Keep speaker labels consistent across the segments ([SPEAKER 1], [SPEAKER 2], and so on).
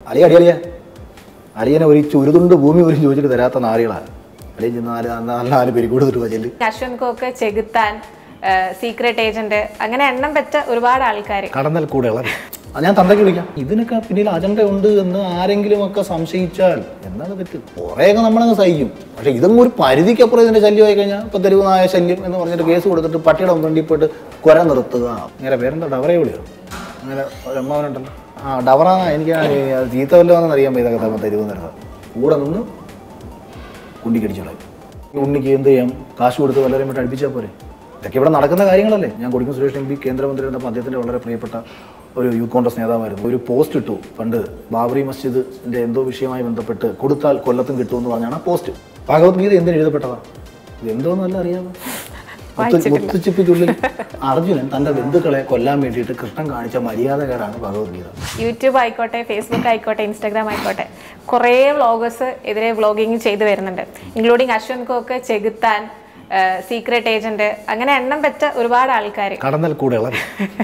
[SPEAKER 1] അളിയ അടി അളിയ അളിയനെ ഒരു ചുരുതുണ്ട് ഭൂമി പോലും ചോദിച്ചിട്ട് തരാത്ത നാറികളാണ് അളിയൻ ചെന്ന് നാല് നാല് നാല് പേര് കൊടുത്തിട്ട് വച്ചല്
[SPEAKER 2] അശ്വന്ത് കോക്ക് ചെകുത്താൻ സീക്രട്ട് ഏജന്റ് അങ്ങനെ എണ്ണം പെറ്റ ഒരുപാട് ആൾക്കാർ
[SPEAKER 1] കടന്നൽ കൂടെ ഇളകി അത് ഞാൻ തന്തയ്ക്ക് വിളിക്കാം ഇതിനൊക്കെ പിന്നിൽ അജണ്ട ഉണ്ട് എന്ന് ആരെങ്കിലും ഒക്കെ സംശയിച്ചാൽ എന്നാണ് തെറ്റ് കുറേയൊക്കെ നമ്മളങ്ങ് സഹിക്കും പക്ഷെ ഇതൊന്നും ഒരു പരിധിക്കപ്പുറം ഇതിന്റെ ശല്യമായി കഴിഞ്ഞാൽ ഇപ്പൊ തെരുവ് നായ ശല്യം എന്ന് പറഞ്ഞിട്ട് കേസ് കൊടുത്തിട്ട് പട്ടിയുടെ ഫ്രണ്ടിൽ പോയിട്ട് കുര നിർത്തുക അങ്ങനെ പേരെന്താ ഡവറയെ വിളിയോ അങ്ങനെ ഒരു അമ്മാവനുണ്ടല്ലോ ആ ഡവറ എനിക്ക് ആ ചീത്ത വല്ലതാണെന്ന് അറിയാൻ പോയി ഇതൊക്കെ തമ്മിൽ തെരുവ് നിർത്താം കൂടെ നിന്ന് ഉണ്ണിക്കടിച്ചോളാം ഉണ്ണിക്ക് എന്ത് ചെയ്യാം കാശ് കൊടുത്ത് വല്ലവരെയും വിട്ട് അടുപ്പിച്ചാൽ പോരെ ഇതൊക്കെ ഇവിടെ നടക്കുന്ന കാര്യങ്ങളല്ലേ ഞാൻ കൊടുക്കും സുരേഷ് എം പി കേന്ദ്രമന്ത്രി എന്നപ്പോൾ അദ്ദേഹത്തിൻ്റെ വളരെ പ്രിയപ്പെട്ട ഒരു യൂത്ത് കോൺഗ്രസ് നേതാവായിരുന്നു ഒരു പോസ്റ്റ് ഇട്ടു പണ്ട് ബാബറി മസ്ജിദിന്റെ എന്തോ വിഷയവുമായി ബന്ധപ്പെട്ട് കൊടുത്താൽ കൊല്ലത്തും കിട്ടുമെന്ന് പറഞ്ഞാണ് ആ പോസ്റ്റ് ഭഗവത്ഗീത എന്തിന് എഴുതപ്പെട്ടതാണ് ഇത് എന്തോന്നല്ല അറിയാമോ മുത്തു- മുത്തുച്ചിപ്പിക്കുള്ളിൽ അർജുനൻ തന്റെ ബന്ധുക്കളെ കൊല്ലാൻ വേണ്ടിയിട്ട് കൃഷ്ണൻ കാണിച്ച മര്യാദകേടാണ് ഭഗവത്ഗീത
[SPEAKER 2] യൂട്യൂബ് ആയിക്കോട്ടെ ഫേസ്ബുക്ക് ആയിക്കോട്ടെ ഇൻസ്റ്റാഗ്രാം ആയിക്കോട്ടെ കുറേ വ്ളോഗേഴ്സ് എതിരെ വ്ളോഗിങ് ചെയ്തു വരുന്നുണ്ട് including Ashwanth Kok Chekuthan secret agent അങ്ങനെ എണ്ണം പെറ്റ ഒരുപാട് ആൾക്കാർ
[SPEAKER 1] കടന്നൽ കൂടെ ഇളകി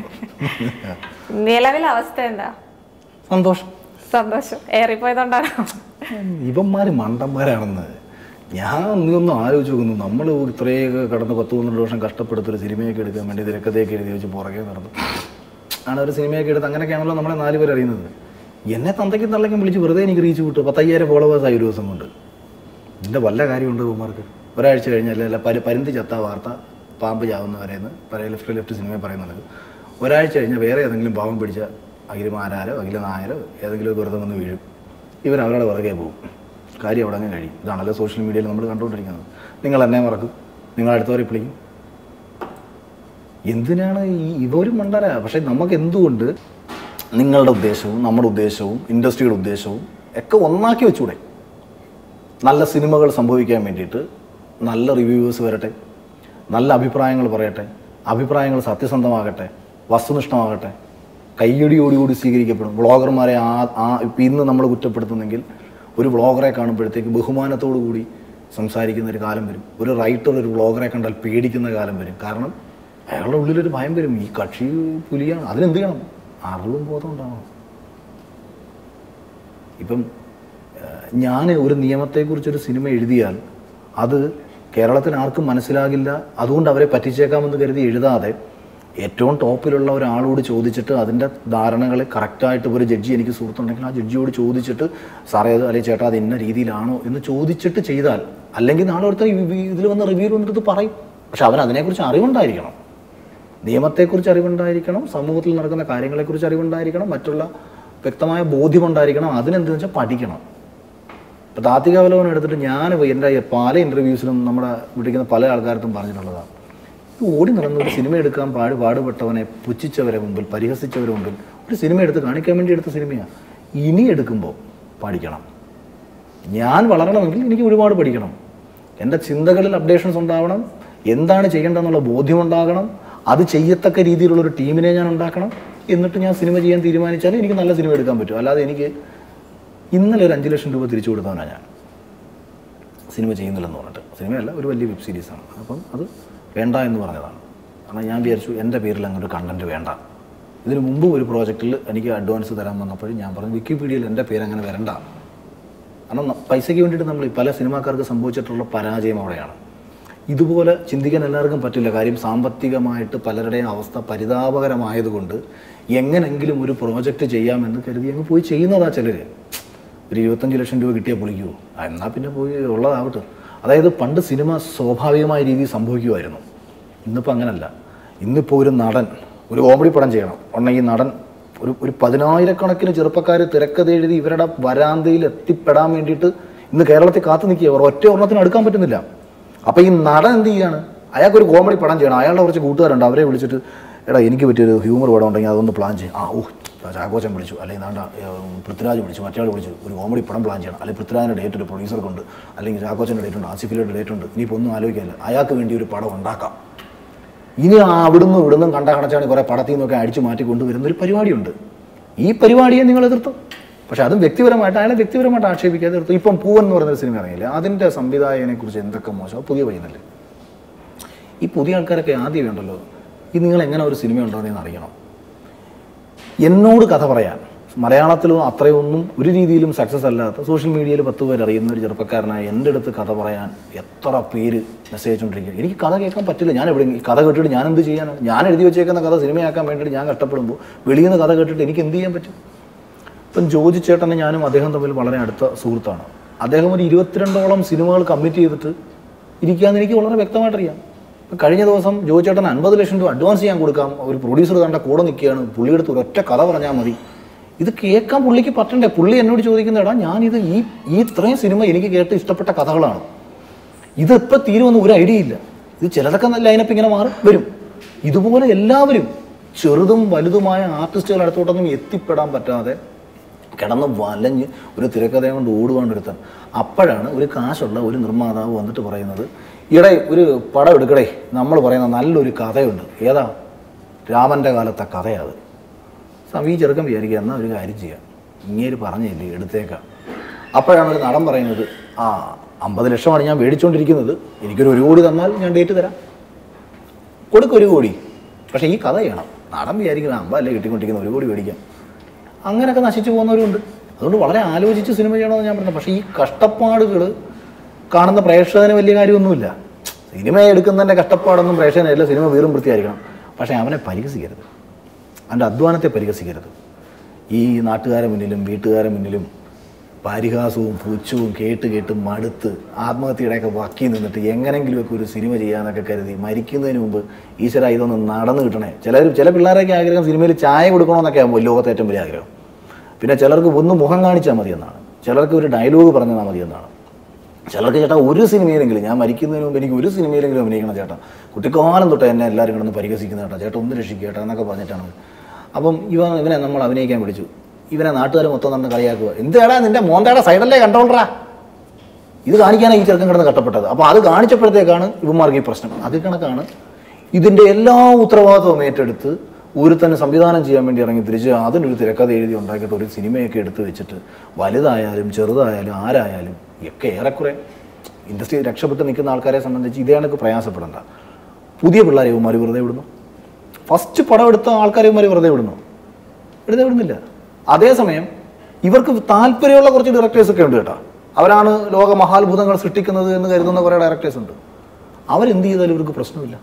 [SPEAKER 2] നിലവിലെ അവസ്ഥ എന്താ
[SPEAKER 1] സന്തോഷം
[SPEAKER 2] സന്തോഷം ഏറിപ്പോയതുകൊണ്ടാണോ
[SPEAKER 1] ഇവന്മാർ മണ്ടന്മാരാണെന്ന് ഞാൻ നീ ഒന്ന് ആലോചിച്ച് നോക്കുന്നു നമ്മൾ ഇത്രയൊക്കെ കടന്ന് പത്ത് പന്ത്രണ്ട് വർഷം കഷ്ടപ്പെടുത്തൊരു സിനിമയൊക്കെ എടുക്കാൻ വേണ്ടി തിരക്കഥയൊക്കെ എഴുതി വെച്ച് പുറകെ നടന്നു ആണ് ഒരു സിനിമയൊക്കെ എടുത്ത് അങ്ങനെയൊക്കെയാണല്ലോ നമ്മളെ നാല് പേര് അറിയുന്നത് എന്നെ തന്തയ്ക്കും തള്ളയ്ക്കും വിളിച്ച് വെറുതെ എനിക്ക് റീച്ച് കിട്ടും പത്തയ്യായിരം ഫോളോവേഴ്സ് ആയി ഒരു ദിവസം കൊണ്ട് ഇതിൻ്റെ വല്ല കാര്യമുണ്ട് ഇവന്മാർക്ക് ഒരാഴ്ച കഴിഞ്ഞാൽ അല്ല പരി പരിന്തി ചത്ത വാർത്ത പാമ്പ് ചാവുന്നവരെന്ന് പറയ ലെഫ്റ്റ് ലെഫ്റ്റ് സിനിമയിൽ പറയുന്നത് ഒരാഴ്ച കഴിഞ്ഞാൽ വേറെ ഏതെങ്കിലും പാവം പിടിച്ച അഖിലമാരാരോ അഖില നായരോ ഏതെങ്കിലും വെറുതെ വന്ന് വീഴും ഇവർ അവരുടെ പുറകെ പോകും കാര്യം അവിടെ അങ്ങ് കഴിയും ഇതാണല്ലോ സോഷ്യൽ മീഡിയയിൽ നമ്മൾ കണ്ടുകൊണ്ടിരിക്കുന്നത് നിങ്ങൾ എന്നെ മറക്കും നിങ്ങൾ അടുത്തവരെ വിളിക്കും എന്തിനാണ് ഈ ഇവരും മണ്ടര പക്ഷെ നമുക്ക് എന്തുകൊണ്ട് നിങ്ങളുടെ ഉദ്ദേശവും നമ്മുടെ ഉദ്ദേശവും ഇൻഡസ്ട്രിയുടെ ഉദ്ദേശവും ഒക്കെ ഒന്നാക്കി വെച്ചൂടെ നല്ല സിനിമകൾ സംഭവിക്കാൻ വേണ്ടിയിട്ട് നല്ല റിവ്യൂവേഴ്സ് വരട്ടെ നല്ല അഭിപ്രായങ്ങൾ പറയട്ടെ അഭിപ്രായങ്ങൾ സത്യസന്ധമാകട്ടെ വസ്തുനിഷ്ഠമാകട്ടെ കയ്യടിയോടുകൂടി സ്വീകരിക്കപ്പെടും വ്ളോഗർമാരെ ആ ആ ഇപ്പം ഇന്ന് നമ്മൾ കുറ്റപ്പെടുത്തുന്നെങ്കിൽ ഒരു വ്ളോഗറെ കാണുമ്പോഴത്തേക്ക് ബഹുമാനത്തോടു കൂടി സംസാരിക്കുന്ന ഒരു കാലം വരും ഒരു റൈറ്റർ ഒരു വ്ളോഗറെ കണ്ടാൽ പേടിക്കുന്ന കാലം വരും കാരണം അയാളുടെ ഉള്ളിലൊരു ഭയം വരും ഈ കക്ഷി പുലിയാണ് അതിനെന്ത് ചെയ്യണം അറിവും ബോധം ഉണ്ടാവണം ഇപ്പം ഞാൻ ഒരു നിയമത്തെക്കുറിച്ചൊരു സിനിമ എഴുതിയാൽ അത് കേരളത്തിൽ ആർക്കും മനസ്സിലാകില്ല അതുകൊണ്ട് അവരെ പറ്റിച്ചേക്കാമെന്ന് കരുതി എഴുതാതെ ഏറ്റവും ടോപ്പിലുള്ള ഒരാളോട് ചോദിച്ചിട്ട് അതിൻ്റെ ധാരണകളെ കറക്റ്റായിട്ട് ഒരു ജഡ്ജി എനിക്ക് സുഹൃത്തുണ്ടെങ്കിൽ ആ ജഡ്ജിയോട് ചോദിച്ചിട്ട് സാറേ അത് അല്ലെങ്കിൽ ചേട്ടാ അത് ഇന്ന രീതിയിലാണോ എന്ന് ചോദിച്ചിട്ട് ചെയ്താൽ അല്ലെങ്കിൽ നാളെ ഒരുത്തൻ ഇതിൽ വന്ന് റിവ്യൂ വന്നിട്ട് ഇത് പറയും പക്ഷെ അവൻ അതിനെക്കുറിച്ച് അറിവുണ്ടായിരിക്കണം നിയമത്തെക്കുറിച്ച് അറിവുണ്ടായിരിക്കണം സമൂഹത്തിൽ നടക്കുന്ന കാര്യങ്ങളെക്കുറിച്ച് അറിവുണ്ടായിരിക്കണം മറ്റുള്ള വ്യക്തമായ ബോധ്യമുണ്ടായിരിക്കണം അതിനെന്തെന്ന് വെച്ചാൽ പഠിക്കണം ഇപ്പോൾ താത്വിക അവലോകനം എടുത്തിട്ട് ഞാൻ എൻ്റെ പല ഇൻ്റർവ്യൂസിലും നമ്മുടെ വിളിക്കുന്ന പല ആൾക്കാർക്കും പറഞ്ഞിട്ടുള്ളതാണ് ഈ ഓടി നടന്ന് ഒരു സിനിമ എടുക്കാൻ പാട് പാടുപെട്ടവനെ പുച്ഛിച്ചവരെ മുമ്പിൽ പരിഹസിച്ചവരെ മുമ്പിൽ ഒരു സിനിമ എടുത്ത് കാണിക്കാൻ വേണ്ടി എടുത്ത സിനിമയാണ് ഇനി എടുക്കുമ്പോൾ പഠിക്കണം ഞാൻ വളരണമെങ്കിൽ എനിക്ക് ഒരുപാട് പഠിക്കണം എൻ്റെ ചിന്തകളിൽ അപ്ഡേഷൻസ് ഉണ്ടാവണം എന്താണ് ചെയ്യേണ്ടതെന്നുള്ള ബോധ്യമുണ്ടാകണം അത് ചെയ്യത്തക്ക രീതിയിലുള്ള ഒരു ടീമിനെ ഞാൻ ഉണ്ടാക്കണം എന്നിട്ട് ഞാൻ സിനിമ ചെയ്യാൻ തീരുമാനിച്ചാൽ എനിക്ക് നല്ല സിനിമ എടുക്കാൻ പറ്റും അല്ലാതെ എനിക്ക് ഇന്നലെ ഒരു അഞ്ച് ലക്ഷം രൂപ തിരിച്ചു കൊടുത്തവനാണ് ഞാൻ സിനിമ ചെയ്യുന്നില്ലെന്ന് പറഞ്ഞിട്ട് സിനിമയല്ല ഒരു വലിയ വെബ് സീരീസാണ് അപ്പം അത് വേണ്ട എന്ന് പറഞ്ഞതാണ് കാരണം ഞാൻ വിചാരിച്ചു എൻ്റെ പേരിൽ അങ്ങനെ ഒരു കണ്ടന്റ് വേണ്ട ഇതിനു മുമ്പ് ഒരു പ്രോജക്റ്റിൽ എനിക്ക് അഡ്വാൻസ് തരാൻ വന്നപ്പോഴും ഞാൻ പറഞ്ഞു വിക്കിപീഡിയയിൽ എൻ്റെ പേര് അങ്ങനെ വരണ്ട കാരണം ന- പൈസയ്ക്ക് വേണ്ടിയിട്ട് നമ്മൾ ഈ പല സിനിമാക്കാർക്ക് സംഭവിച്ചിട്ടുള്ള പരാജയം അവിടെയാണ് ഇതുപോലെ ചിന്തിക്കാൻ എല്ലാവർക്കും പറ്റില്ല കാര്യം സാമ്പത്തികമായിട്ട് പലരുടെയും അവസ്ഥ പരിതാപകരമായതുകൊണ്ട് എങ്ങനെങ്കിലും ഒരു പ്രോജക്റ്റ് ചെയ്യാമെന്ന് കരുതി അങ്ങ് പോയി ചെയ്യുന്നതാ ചിലർ ഒരു ഇരുപത്തഞ്ച് ലക്ഷം രൂപ കിട്ടിയാൽ പൊളിക്കുമോ ആ, എന്നാൽ പിന്നെ പോയി ഉള്ളതാവട്ടെ അതായത് പണ്ട് സിനിമ സ്വാഭാവികമായ രീതിയിൽ സംഭവിക്കുമായിരുന്നു ഇന്നിപ്പോൾ അങ്ങനല്ല ഇന്നിപ്പോൾ ഒരു നടൻ ഒരു കോമഡി പടം ചെയ്യണം ഉണ്ടെങ്കിൽ ഈ നടൻ ഒരു ഒരു പതിനായിരക്കണക്കിന് ചെറുപ്പക്കാർ തിരക്കഥ എഴുതി ഇവരുടെ വരാന്തയിൽ എത്തിപ്പെടാൻ വേണ്ടിയിട്ട് ഇന്ന് കേരളത്തിൽ കാത്തു നിൽക്കുക അവർ ഒറ്റ ഒരെണ്ണത്തിന് അടുക്കാൻ പറ്റുന്നില്ല അപ്പോൾ ഈ നടൻ എന്ത് ചെയ്യാണ് അയാൾക്കൊരു കോമഡി പടം ചെയ്യണം അയാളുടെ കുറച്ച് കൂട്ടുകാരുണ്ട് അവരെ വിളിച്ചിട്ട് എടാ എനിക്ക് പറ്റിയൊരു ഹ്യൂമർ പടം ഉണ്ടെങ്കിൽ അതൊന്ന് പ്ലാൻ ചെയ്യും ആ ഓ ചാക്കോച്ചൻ വിളിച്ചു അല്ലെങ്കിൽ നാണ്ട പൃഥ്വിരാജ് വിളിച്ചു മറ്റേ വിളിച്ചു ഒരു കോമഡി പടം പ്ലാൻ ചെയ്യണം അല്ലെങ്കിൽ പൃഥ്വിരാജിൻ്റെ ഡേറ്റ് ഒരു പ്രൊഡ്യൂസർക്കുണ്ട് അല്ലെങ്കിൽ ചാക്കോച്ചൻ്റെ ഡേറ്റ് ഉണ്ട് ആസിഫിയുടെ ഡേറ്റ് ഉണ്ട് ഇനിയിപ്പോൾ ഒന്നും ആലോചിക്കാനില്ല അയാൾക്ക് വേണ്ടി ഒരു പടം ഉണ്ടാക്കാം ഇനി ആ അവിടുന്ന് ഇവിടുന്നും കണ്ട കണച്ചാണ് കുറേ പടത്തിൽ നിന്നൊക്കെ അടിച്ചു മാറ്റി കൊണ്ടുവരുന്ന ഒരു പരിപാടിയുണ്ട് ഈ പരിപാടിയെ നിങ്ങൾ എതിർത്തു പക്ഷെ അതും വ്യക്തിപരമായിട്ട് അയാളെ വ്യക്തിപരമായിട്ട് ആക്ഷേപിക്കാതെ എതിർത്തു ഇപ്പം പൂവൻ എന്ന് പറയുന്ന സിനിമ ഇറങ്ങിയില്ലേ അതിൻ്റെ സംവിധായകനെ കുറിച്ച് എന്തൊക്കെ മോശം അത് പുതിയ പയ്യനല്ലേ ഈ പുതിയ ആൾക്കാരൊക്കെ ആദ്യമേ ഉണ്ടല്ലോ ഈ നിങ്ങൾ എങ്ങനെ ഒരു സിനിമ ഉണ്ടോയെന്ന് അറിയണം എന്നോട് കഥ പറയാൻ മലയാളത്തിലും അത്രയൊന്നും ഒരു രീതിയിലും സക്സസ് അല്ലാത്ത സോഷ്യൽ മീഡിയയിൽ പത്ത് പേര് അറിയുന്ന ഒരു ചെറുപ്പക്കാരനായ എൻ്റെ അടുത്ത് കഥ പറയാൻ എത്ര പേര് മെസ്സേജ് അയച്ചുകൊണ്ടിരിക്കുക എനിക്ക് കഥ കേൾക്കാൻ പറ്റില്ല ഞാൻ എവിടെ കഥ കേട്ടിട്ട് ഞാൻ എന്ത് ചെയ്യാനാണ് ഞാൻ എഴുതി വെച്ചേക്കുന്ന കഥ സിനിമയാക്കാൻ വേണ്ടിയിട്ട് ഞാൻ കഷ്ടപ്പെടുമ്പോൾ വെളിയിൽ നിന്ന് കഥ കേട്ടിട്ട് എനിക്ക് എന്ത് ചെയ്യാൻ പറ്റും ഇപ്പം ജോജി ചേട്ടനെ ഞാനും അദ്ദേഹം തമ്മിൽ വളരെ അടുത്ത സുഹൃത്താണ് അദ്ദേഹം ഒരു ഇരുപത്തിരണ്ടോളം സിനിമകൾ കമ്മിറ്റ് ചെയ്തിട്ട് ഇരിക്കാന്ന് എനിക്ക് വളരെ വ്യക്തമായിട്ടറിയാം ഇപ്പം കഴിഞ്ഞ ദിവസം ജോജി ചേട്ടൻ അൻപത് ലക്ഷം രൂപ അഡ്വാൻസ് ചെയ്യാൻ കൊടുക്കാം ഒരു പ്രൊഡ്യൂസർ കണ്ട കൂടെ നിൽക്കുകയാണ് പുള്ളിയെടുത്ത് ഒരൊറ്റ കഥ പറഞ്ഞാൽ മതി ഇത് കേൾക്കാൻ പുള്ളിക്ക് പറ്റണ്ടേ പുള്ളി എന്നോട് ചോദിക്കുന്ന എടാ ഞാനിത് ഈ ഈ ഇത്രയും സിനിമ എനിക്ക് കേട്ട് ഇഷ്ടപ്പെട്ട കഥകളാണ് ഇത് ഇപ്പം തീരുമെന്ന് ഒരു ഐഡിയ ഇല്ല ഇത് ചിലതൊക്കെ നല്ല ലൈനപ്പ് ഇങ്ങനെ മാറും വരും ഇതുപോലെ എല്ലാവരും ചെറുതും വലുതുമായ ആർട്ടിസ്റ്റുകൾ അടുത്തോട്ടൊന്നും എത്തിപ്പെടാൻ പറ്റാതെ കിടന്ന് വലഞ്ഞ് ഒരു തിരക്കഥയും കൊണ്ട് ഓടുവാണ്ട് ഒരുത്തൻ അപ്പോഴാണ് ഒരു കാശുള്ള ഒരു നിർമ്മാതാവ് വന്നിട്ട് പറയുന്നത് ഈടെ ഒരു പടം എടുക്കടേ നമ്മൾ പറയുന്ന നല്ലൊരു കഥയുണ്ട് ഏതാ രാമൻ്റെ കാലത്തെ കഥയത് സമീ ചെറുക്കം വിചാരിക്കുക എന്നാൽ ഒരു കാര്യം ചെയ്യാം ഇങ്ങേര് പറഞ്ഞില്ലേ എടുത്തേക്കാം അപ്പോഴാണ് ഒരു നടൻ പറയുന്നത് ആ അമ്പത് ലക്ഷമാണ് ഞാൻ മേടിച്ചുകൊണ്ടിരിക്കുന്നത് എനിക്കൊരു ഒരു കോടി തന്നാൽ ഞാൻ ഡേറ്റ് തരാം കൊടുക്കും ഒരു കോടി പക്ഷേ ഈ കഥ ചെയ്യണം നടൻ വിചാരിക്കുന്നത് അമ്പതല്ലേ കിട്ടിക്കൊണ്ടിരിക്കുന്ന ഒരു കോടി മേടിക്കാം അങ്ങനെയൊക്കെ നശിച്ചു പോകുന്നവരുണ്ട് അതുകൊണ്ട് വളരെ ആലോചിച്ച് സിനിമ ചെയ്യണമെന്ന് ഞാൻ പറഞ്ഞു പക്ഷേ ഈ കഷ്ടപ്പാടുകൾ കാണുന്ന പ്രേക്ഷകന് വലിയ കാര്യമൊന്നുമില്ല സിനിമ എടുക്കുന്നതിൻ്റെ കഷ്ടപ്പാടൊന്നും പ്രേക്ഷകനല്ല സിനിമ വീറും വൃത്തിയായിരിക്കണം പക്ഷേ അവനെ പരിഹസിക്കരുത് അവൻ്റെ അധ്വാനത്തെ പരിഹസിക്കരുത് ഈ നാട്ടുകാരെ മുന്നിലും വീട്ടുകാരെ മുന്നിലും പാരിഹാസവും പുച്ഛവും കേട്ട് കേട്ട് മടുത്ത് ആത്മഹത്യയുടെയൊക്കെ വക്കി നിന്നിട്ട് എങ്ങനെങ്കിലുമൊക്കെ ഒരു സിനിമ ചെയ്യാനൊക്കെ കരുതി മരിക്കുന്നതിന് മുമ്പ് ഈശ്വര ഇതൊന്ന് നടന്നു കിട്ടണേ ചിലർ ചില പിള്ളേരൊക്കെ ആഗ്രഹം സിനിമയിൽ ചായ കൊടുക്കണമെന്നൊക്കെ ആകുമ്പോൾ ലോകത്തെ ഏറ്റവും വലിയ ആഗ്രഹം പിന്നെ ചിലർക്ക് ഒന്ന് മുഖം കാണിച്ചാൽ മതി എന്നാണ് ചിലർക്ക് ഒരു ഡയലോഗ് പറഞ്ഞാൽ മതി എന്നാണ് ചിലർക്ക് ചേട്ടാ ഒരു സിനിമയിലെങ്കിലും ഞാൻ മരിക്കുന്നതിന് മുമ്പ് എനിക്ക് ഒരു സിനിമയിലെങ്കിലും അഭിനയിക്കണം ചേട്ടാ കുട്ടിക്കാലം തൊട്ട് എന്നെ എല്ലാവരും കിടന്ന് പരിഹസിക്കുന്ന ചേട്ടാ ചേട്ടാ ഒന്ന് രക്ഷിക്കുക ചേട്ടാ എന്നൊക്കെ പറഞ്ഞിട്ടാണ് അപ്പം ഇവ ഇവനെ നമ്മൾ അഭിനയിക്കാൻ വിളിച്ചു ഇവനെ നാട്ടുകാർ മൊത്തം നടന്ന് കളിയാക്കുക എന്തേടാ നിന്റെ മോന്തയുടെ സൈഡല്ലേ കണ്ടോളറാ ഇത് കാണിക്കാനാണ് ഈ ചെറുക്കൻ കിടന്ന് കഷ്ടപ്പെട്ടത് അപ്പോൾ അത് കാണിച്ചപ്പോഴത്തേക്കാണ് ഇവന്മാർക്ക് ഈ പ്രശ്നം അത് കണക്കാണ് ഇതിൻ്റെ എല്ലാ ഉത്തരവാദിത്വവും ഏറ്റെടുത്ത് ഒരു തന്നെ സംവിധാനം ചെയ്യാൻ വേണ്ടി ഇറങ്ങി തിരിച്ച് അതിനൊരു തിരക്കഥ എഴുതി ഉണ്ടാക്കിയിട്ട് ഒരു സിനിമയൊക്കെ എടുത്ത് വെച്ചിട്ട് വലുതായാലും ചെറുതായാലും ആരായാലും ഒക്കെ ഏറെക്കുറെ ഇൻഡസ്ട്രി രക്ഷപ്പെട്ട് നിൽക്കുന്ന ആൾക്കാരെ സംബന്ധിച്ച് ഇതേ കണക്ക് പ്രയാസപ്പെടേണ്ട പുതിയ പിള്ളേരെ ഇവന്മാർ വെറുതെ വിടുന്നു ഫസ്റ്റ് പടം എടുത്ത ആൾക്കാരെ ഇവന്മാർ വെറുതെ വിടുന്നു വെറുതെ വിടുന്നില്ല അതേസമയം ഇവർക്ക് താല്പര്യമുള്ള കുറച്ച് ഡയറക്ടേഴ്സ് ഒക്കെ ഉണ്ട് കേട്ടോ അവരാണ് ലോക മഹാത്ഭുതങ്ങൾ സൃഷ്ടിക്കുന്നത് എന്ന് കരുതുന്ന കുറേ ഡയറക്ടേഴ്സ് ഉണ്ട് അവരെന്ത് ചെയ്താലും ഇവർക്ക് പ്രശ്നമില്ല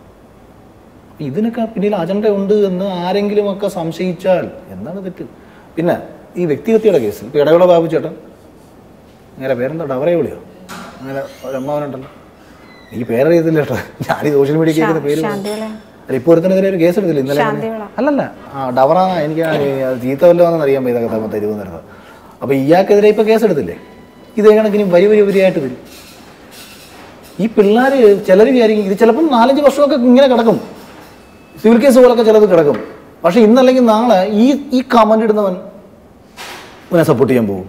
[SPEAKER 1] ഇതിനൊക്കെ പിന്നിൽ അജണ്ട ഉണ്ട് എന്ന് ആരെങ്കിലുമൊക്കെ സംശയിച്ചാൽ എന്താണ് തെറ്റ് പിന്നെ ഈ വ്യക്തിഹത്യയുടെ കേസിൽ ഇപ്പോൾ ഇടവിള ബാബു ചേട്ടൻ അങ്ങനെ പേരെന്താ ഡവറേ വിളിയോ അങ്ങനെ ഒരു അമ്മാവനുണ്ടല്ലോ എനിക്ക് പേരറിയത്തില്ല കേട്ടോ ഞാൻ ഈ സോഷ്യൽ മീഡിയ കേൾക്കുന്ന പേര്
[SPEAKER 2] ശാന്തിവിള
[SPEAKER 1] അല്ല ഇപ്പോൾ ഒരുത്തനെതിരെ ഒരു കേസ് എടുത്തില്ല ഇന്നലെ
[SPEAKER 2] ശാന്തിവിള
[SPEAKER 1] അല്ലല്ല ആ ഡവറ എനിക്ക് ആ ഈ ചീത്ത വല്ലതാണെന്ന് അറിയാൻ പോയി ഇതൊക്കെ തമ്മിൽ തിരുവനന്തപുരത്ത് അപ്പോൾ ഇയാൾക്കെതിരെ ഇപ്പോൾ കേസ് എടുത്തില്ലേ ഇതേ കണക്കിന് വരി വരി വരിയായിട്ട് വരും ഈ പിള്ളേർ ചിലർ വിചാരിക്കും ഇത് ചിലപ്പം നാലഞ്ച് വർഷമൊക്കെ ഇങ്ങനെ കിടക്കും സിവിൽ കേസ് പോലൊക്കെ ചിലത് കിടക്കും പക്ഷേ ഇന്നല്ലെങ്കിൽ നാളെ ഈ ഈ കമൻ്റ് ഇടുന്നവൻ ഇവനെ സപ്പോർട്ട് ചെയ്യാൻ പോകും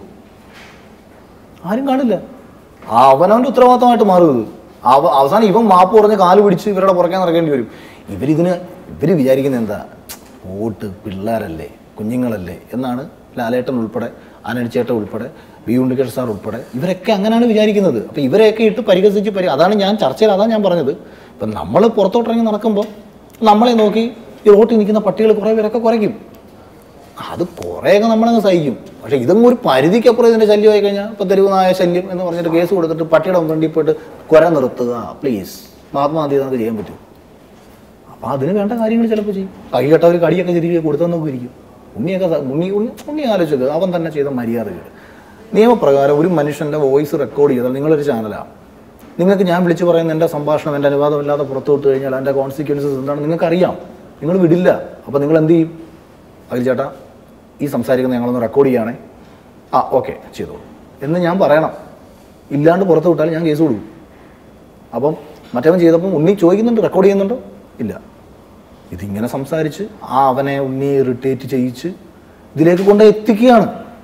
[SPEAKER 1] ആരും കാണില്ല അവനവൻ്റെ ഉത്തരവാദിത്തമായിട്ട് മാറും ഇത് അവ അവസാനം ഇവൻ മാപ്പ് പറഞ്ഞ് കാല് പിടിച്ച് ഇവരുടെ പുറകെ നടക്കേണ്ടി വരും ഇവരിതിന് ഇവർ വിചാരിക്കുന്നത് എന്താ വോട്ട് പിള്ളേരല്ലേ കുഞ്ഞുങ്ങളല്ലേ എന്നാണ് ലാലേട്ടൻ ഉൾപ്പെടെ ആനടിച്ചേട്ടൻ ഉൾപ്പെടെ വി ഉണ്ണികൃഷ്ണൻ സാർ ഉൾപ്പെടെ ഇവരൊക്കെ അങ്ങനെയാണ് വിചാരിക്കുന്നത് അപ്പോൾ ഇവരെയൊക്കെ ഇട്ട് പരിഹസിച്ച് പരി അതാണ് ഞാൻ ചർച്ചയിൽ അതാണ് ഞാൻ പറഞ്ഞത് ഇപ്പം നമ്മൾ പുറത്തോട്ടിറങ്ങി നടക്കുമ്പോൾ നമ്മളെ നോക്കി ഈ റോട്ടിൽ നിൽക്കുന്ന പട്ടികൾ കുറേ പേരൊക്കെ കുറയ്ക്കും അത് കുറേയൊക്കെ നമ്മളങ്ങ് സഹിക്കും പക്ഷേ ഇതങ്ങ് ഒരു പരിധിക്കപ്പുറം ഇതിൻ്റെ ശല്യമായി കഴിഞ്ഞാൽ ഇപ്പോൾ തെരുവുനായ ശല്യം എന്ന് പറഞ്ഞിട്ട് കേസ് കൊടുത്തിട്ട് പട്ടിയുടെ മുമ്പിൽ പോയിട്ട് കുര നിർത്തുക പ്ലീസ് മഹാത്മാഗാന്ധി നമുക്ക് ചെയ്യാൻ പറ്റും അപ്പോൾ അതിന് വേണ്ട കാര്യങ്ങൾ ചിലപ്പോൾ ചെയ്യും കൈ കെട്ടവർ കടിയൊക്കെ തിരികെ കൊടുത്താൽ നോക്കിയിരിക്കും ഉണ്ണിയൊക്കെ സ- ഉണ്ണി ഉണ്ണി ഉണ്ണി ആലോചിച്ചത് അവൻ തന്നെ ചെയ്ത മര്യാദകൾ നിയമപ്രകാരം ഒരു മനുഷ്യൻ്റെ വോയിസ് റെക്കോർഡ് ചെയ്താൽ നിങ്ങളൊരു ചാനലാണ് നിങ്ങൾക്ക് ഞാൻ വിളിച്ചു പറയുന്ന എൻ്റെ സംഭാഷണം എൻ്റെ അനുവാദമില്ലാതെ പുറത്തു വിട്ട് കഴിഞ്ഞാൽ അതിൻ്റെ കോൺസിക്വൻസസ് എന്താണ് നിങ്ങൾക്കറിയാം നിങ്ങൾ വിടില്ല അപ്പോൾ നിങ്ങൾ എന്ത് ചെയ്യും അതിൽ ചേട്ടാ ഈ സംസാരിക്കുന്ന ഞങ്ങളൊന്ന് റെക്കോർഡ് ചെയ്യുകയാണേ ആ ഓക്കെ ചെയ്തോളൂ എന്ന് ഞാൻ പറയണം ഇല്ലാണ്ട് പുറത്ത് വിട്ടാൽ ഞാൻ കേസ് കൊടുക്കും അപ്പം മറ്റവൻ ചെയ്തപ്പം ഉണ്ണി ചോദിക്കുന്നുണ്ട് റെക്കോർഡ് ചെയ്യുന്നുണ്ടോ ഇല്ല ഇതിങ്ങനെ സംസാരിച്ച് ആ അവനെ ഉണ്ണി ഇറിറ്റേറ്റ് ചെയ്യിച്ച് ഇതിലേക്ക് കൊണ്ട് എത്തിക്കുകയാണ്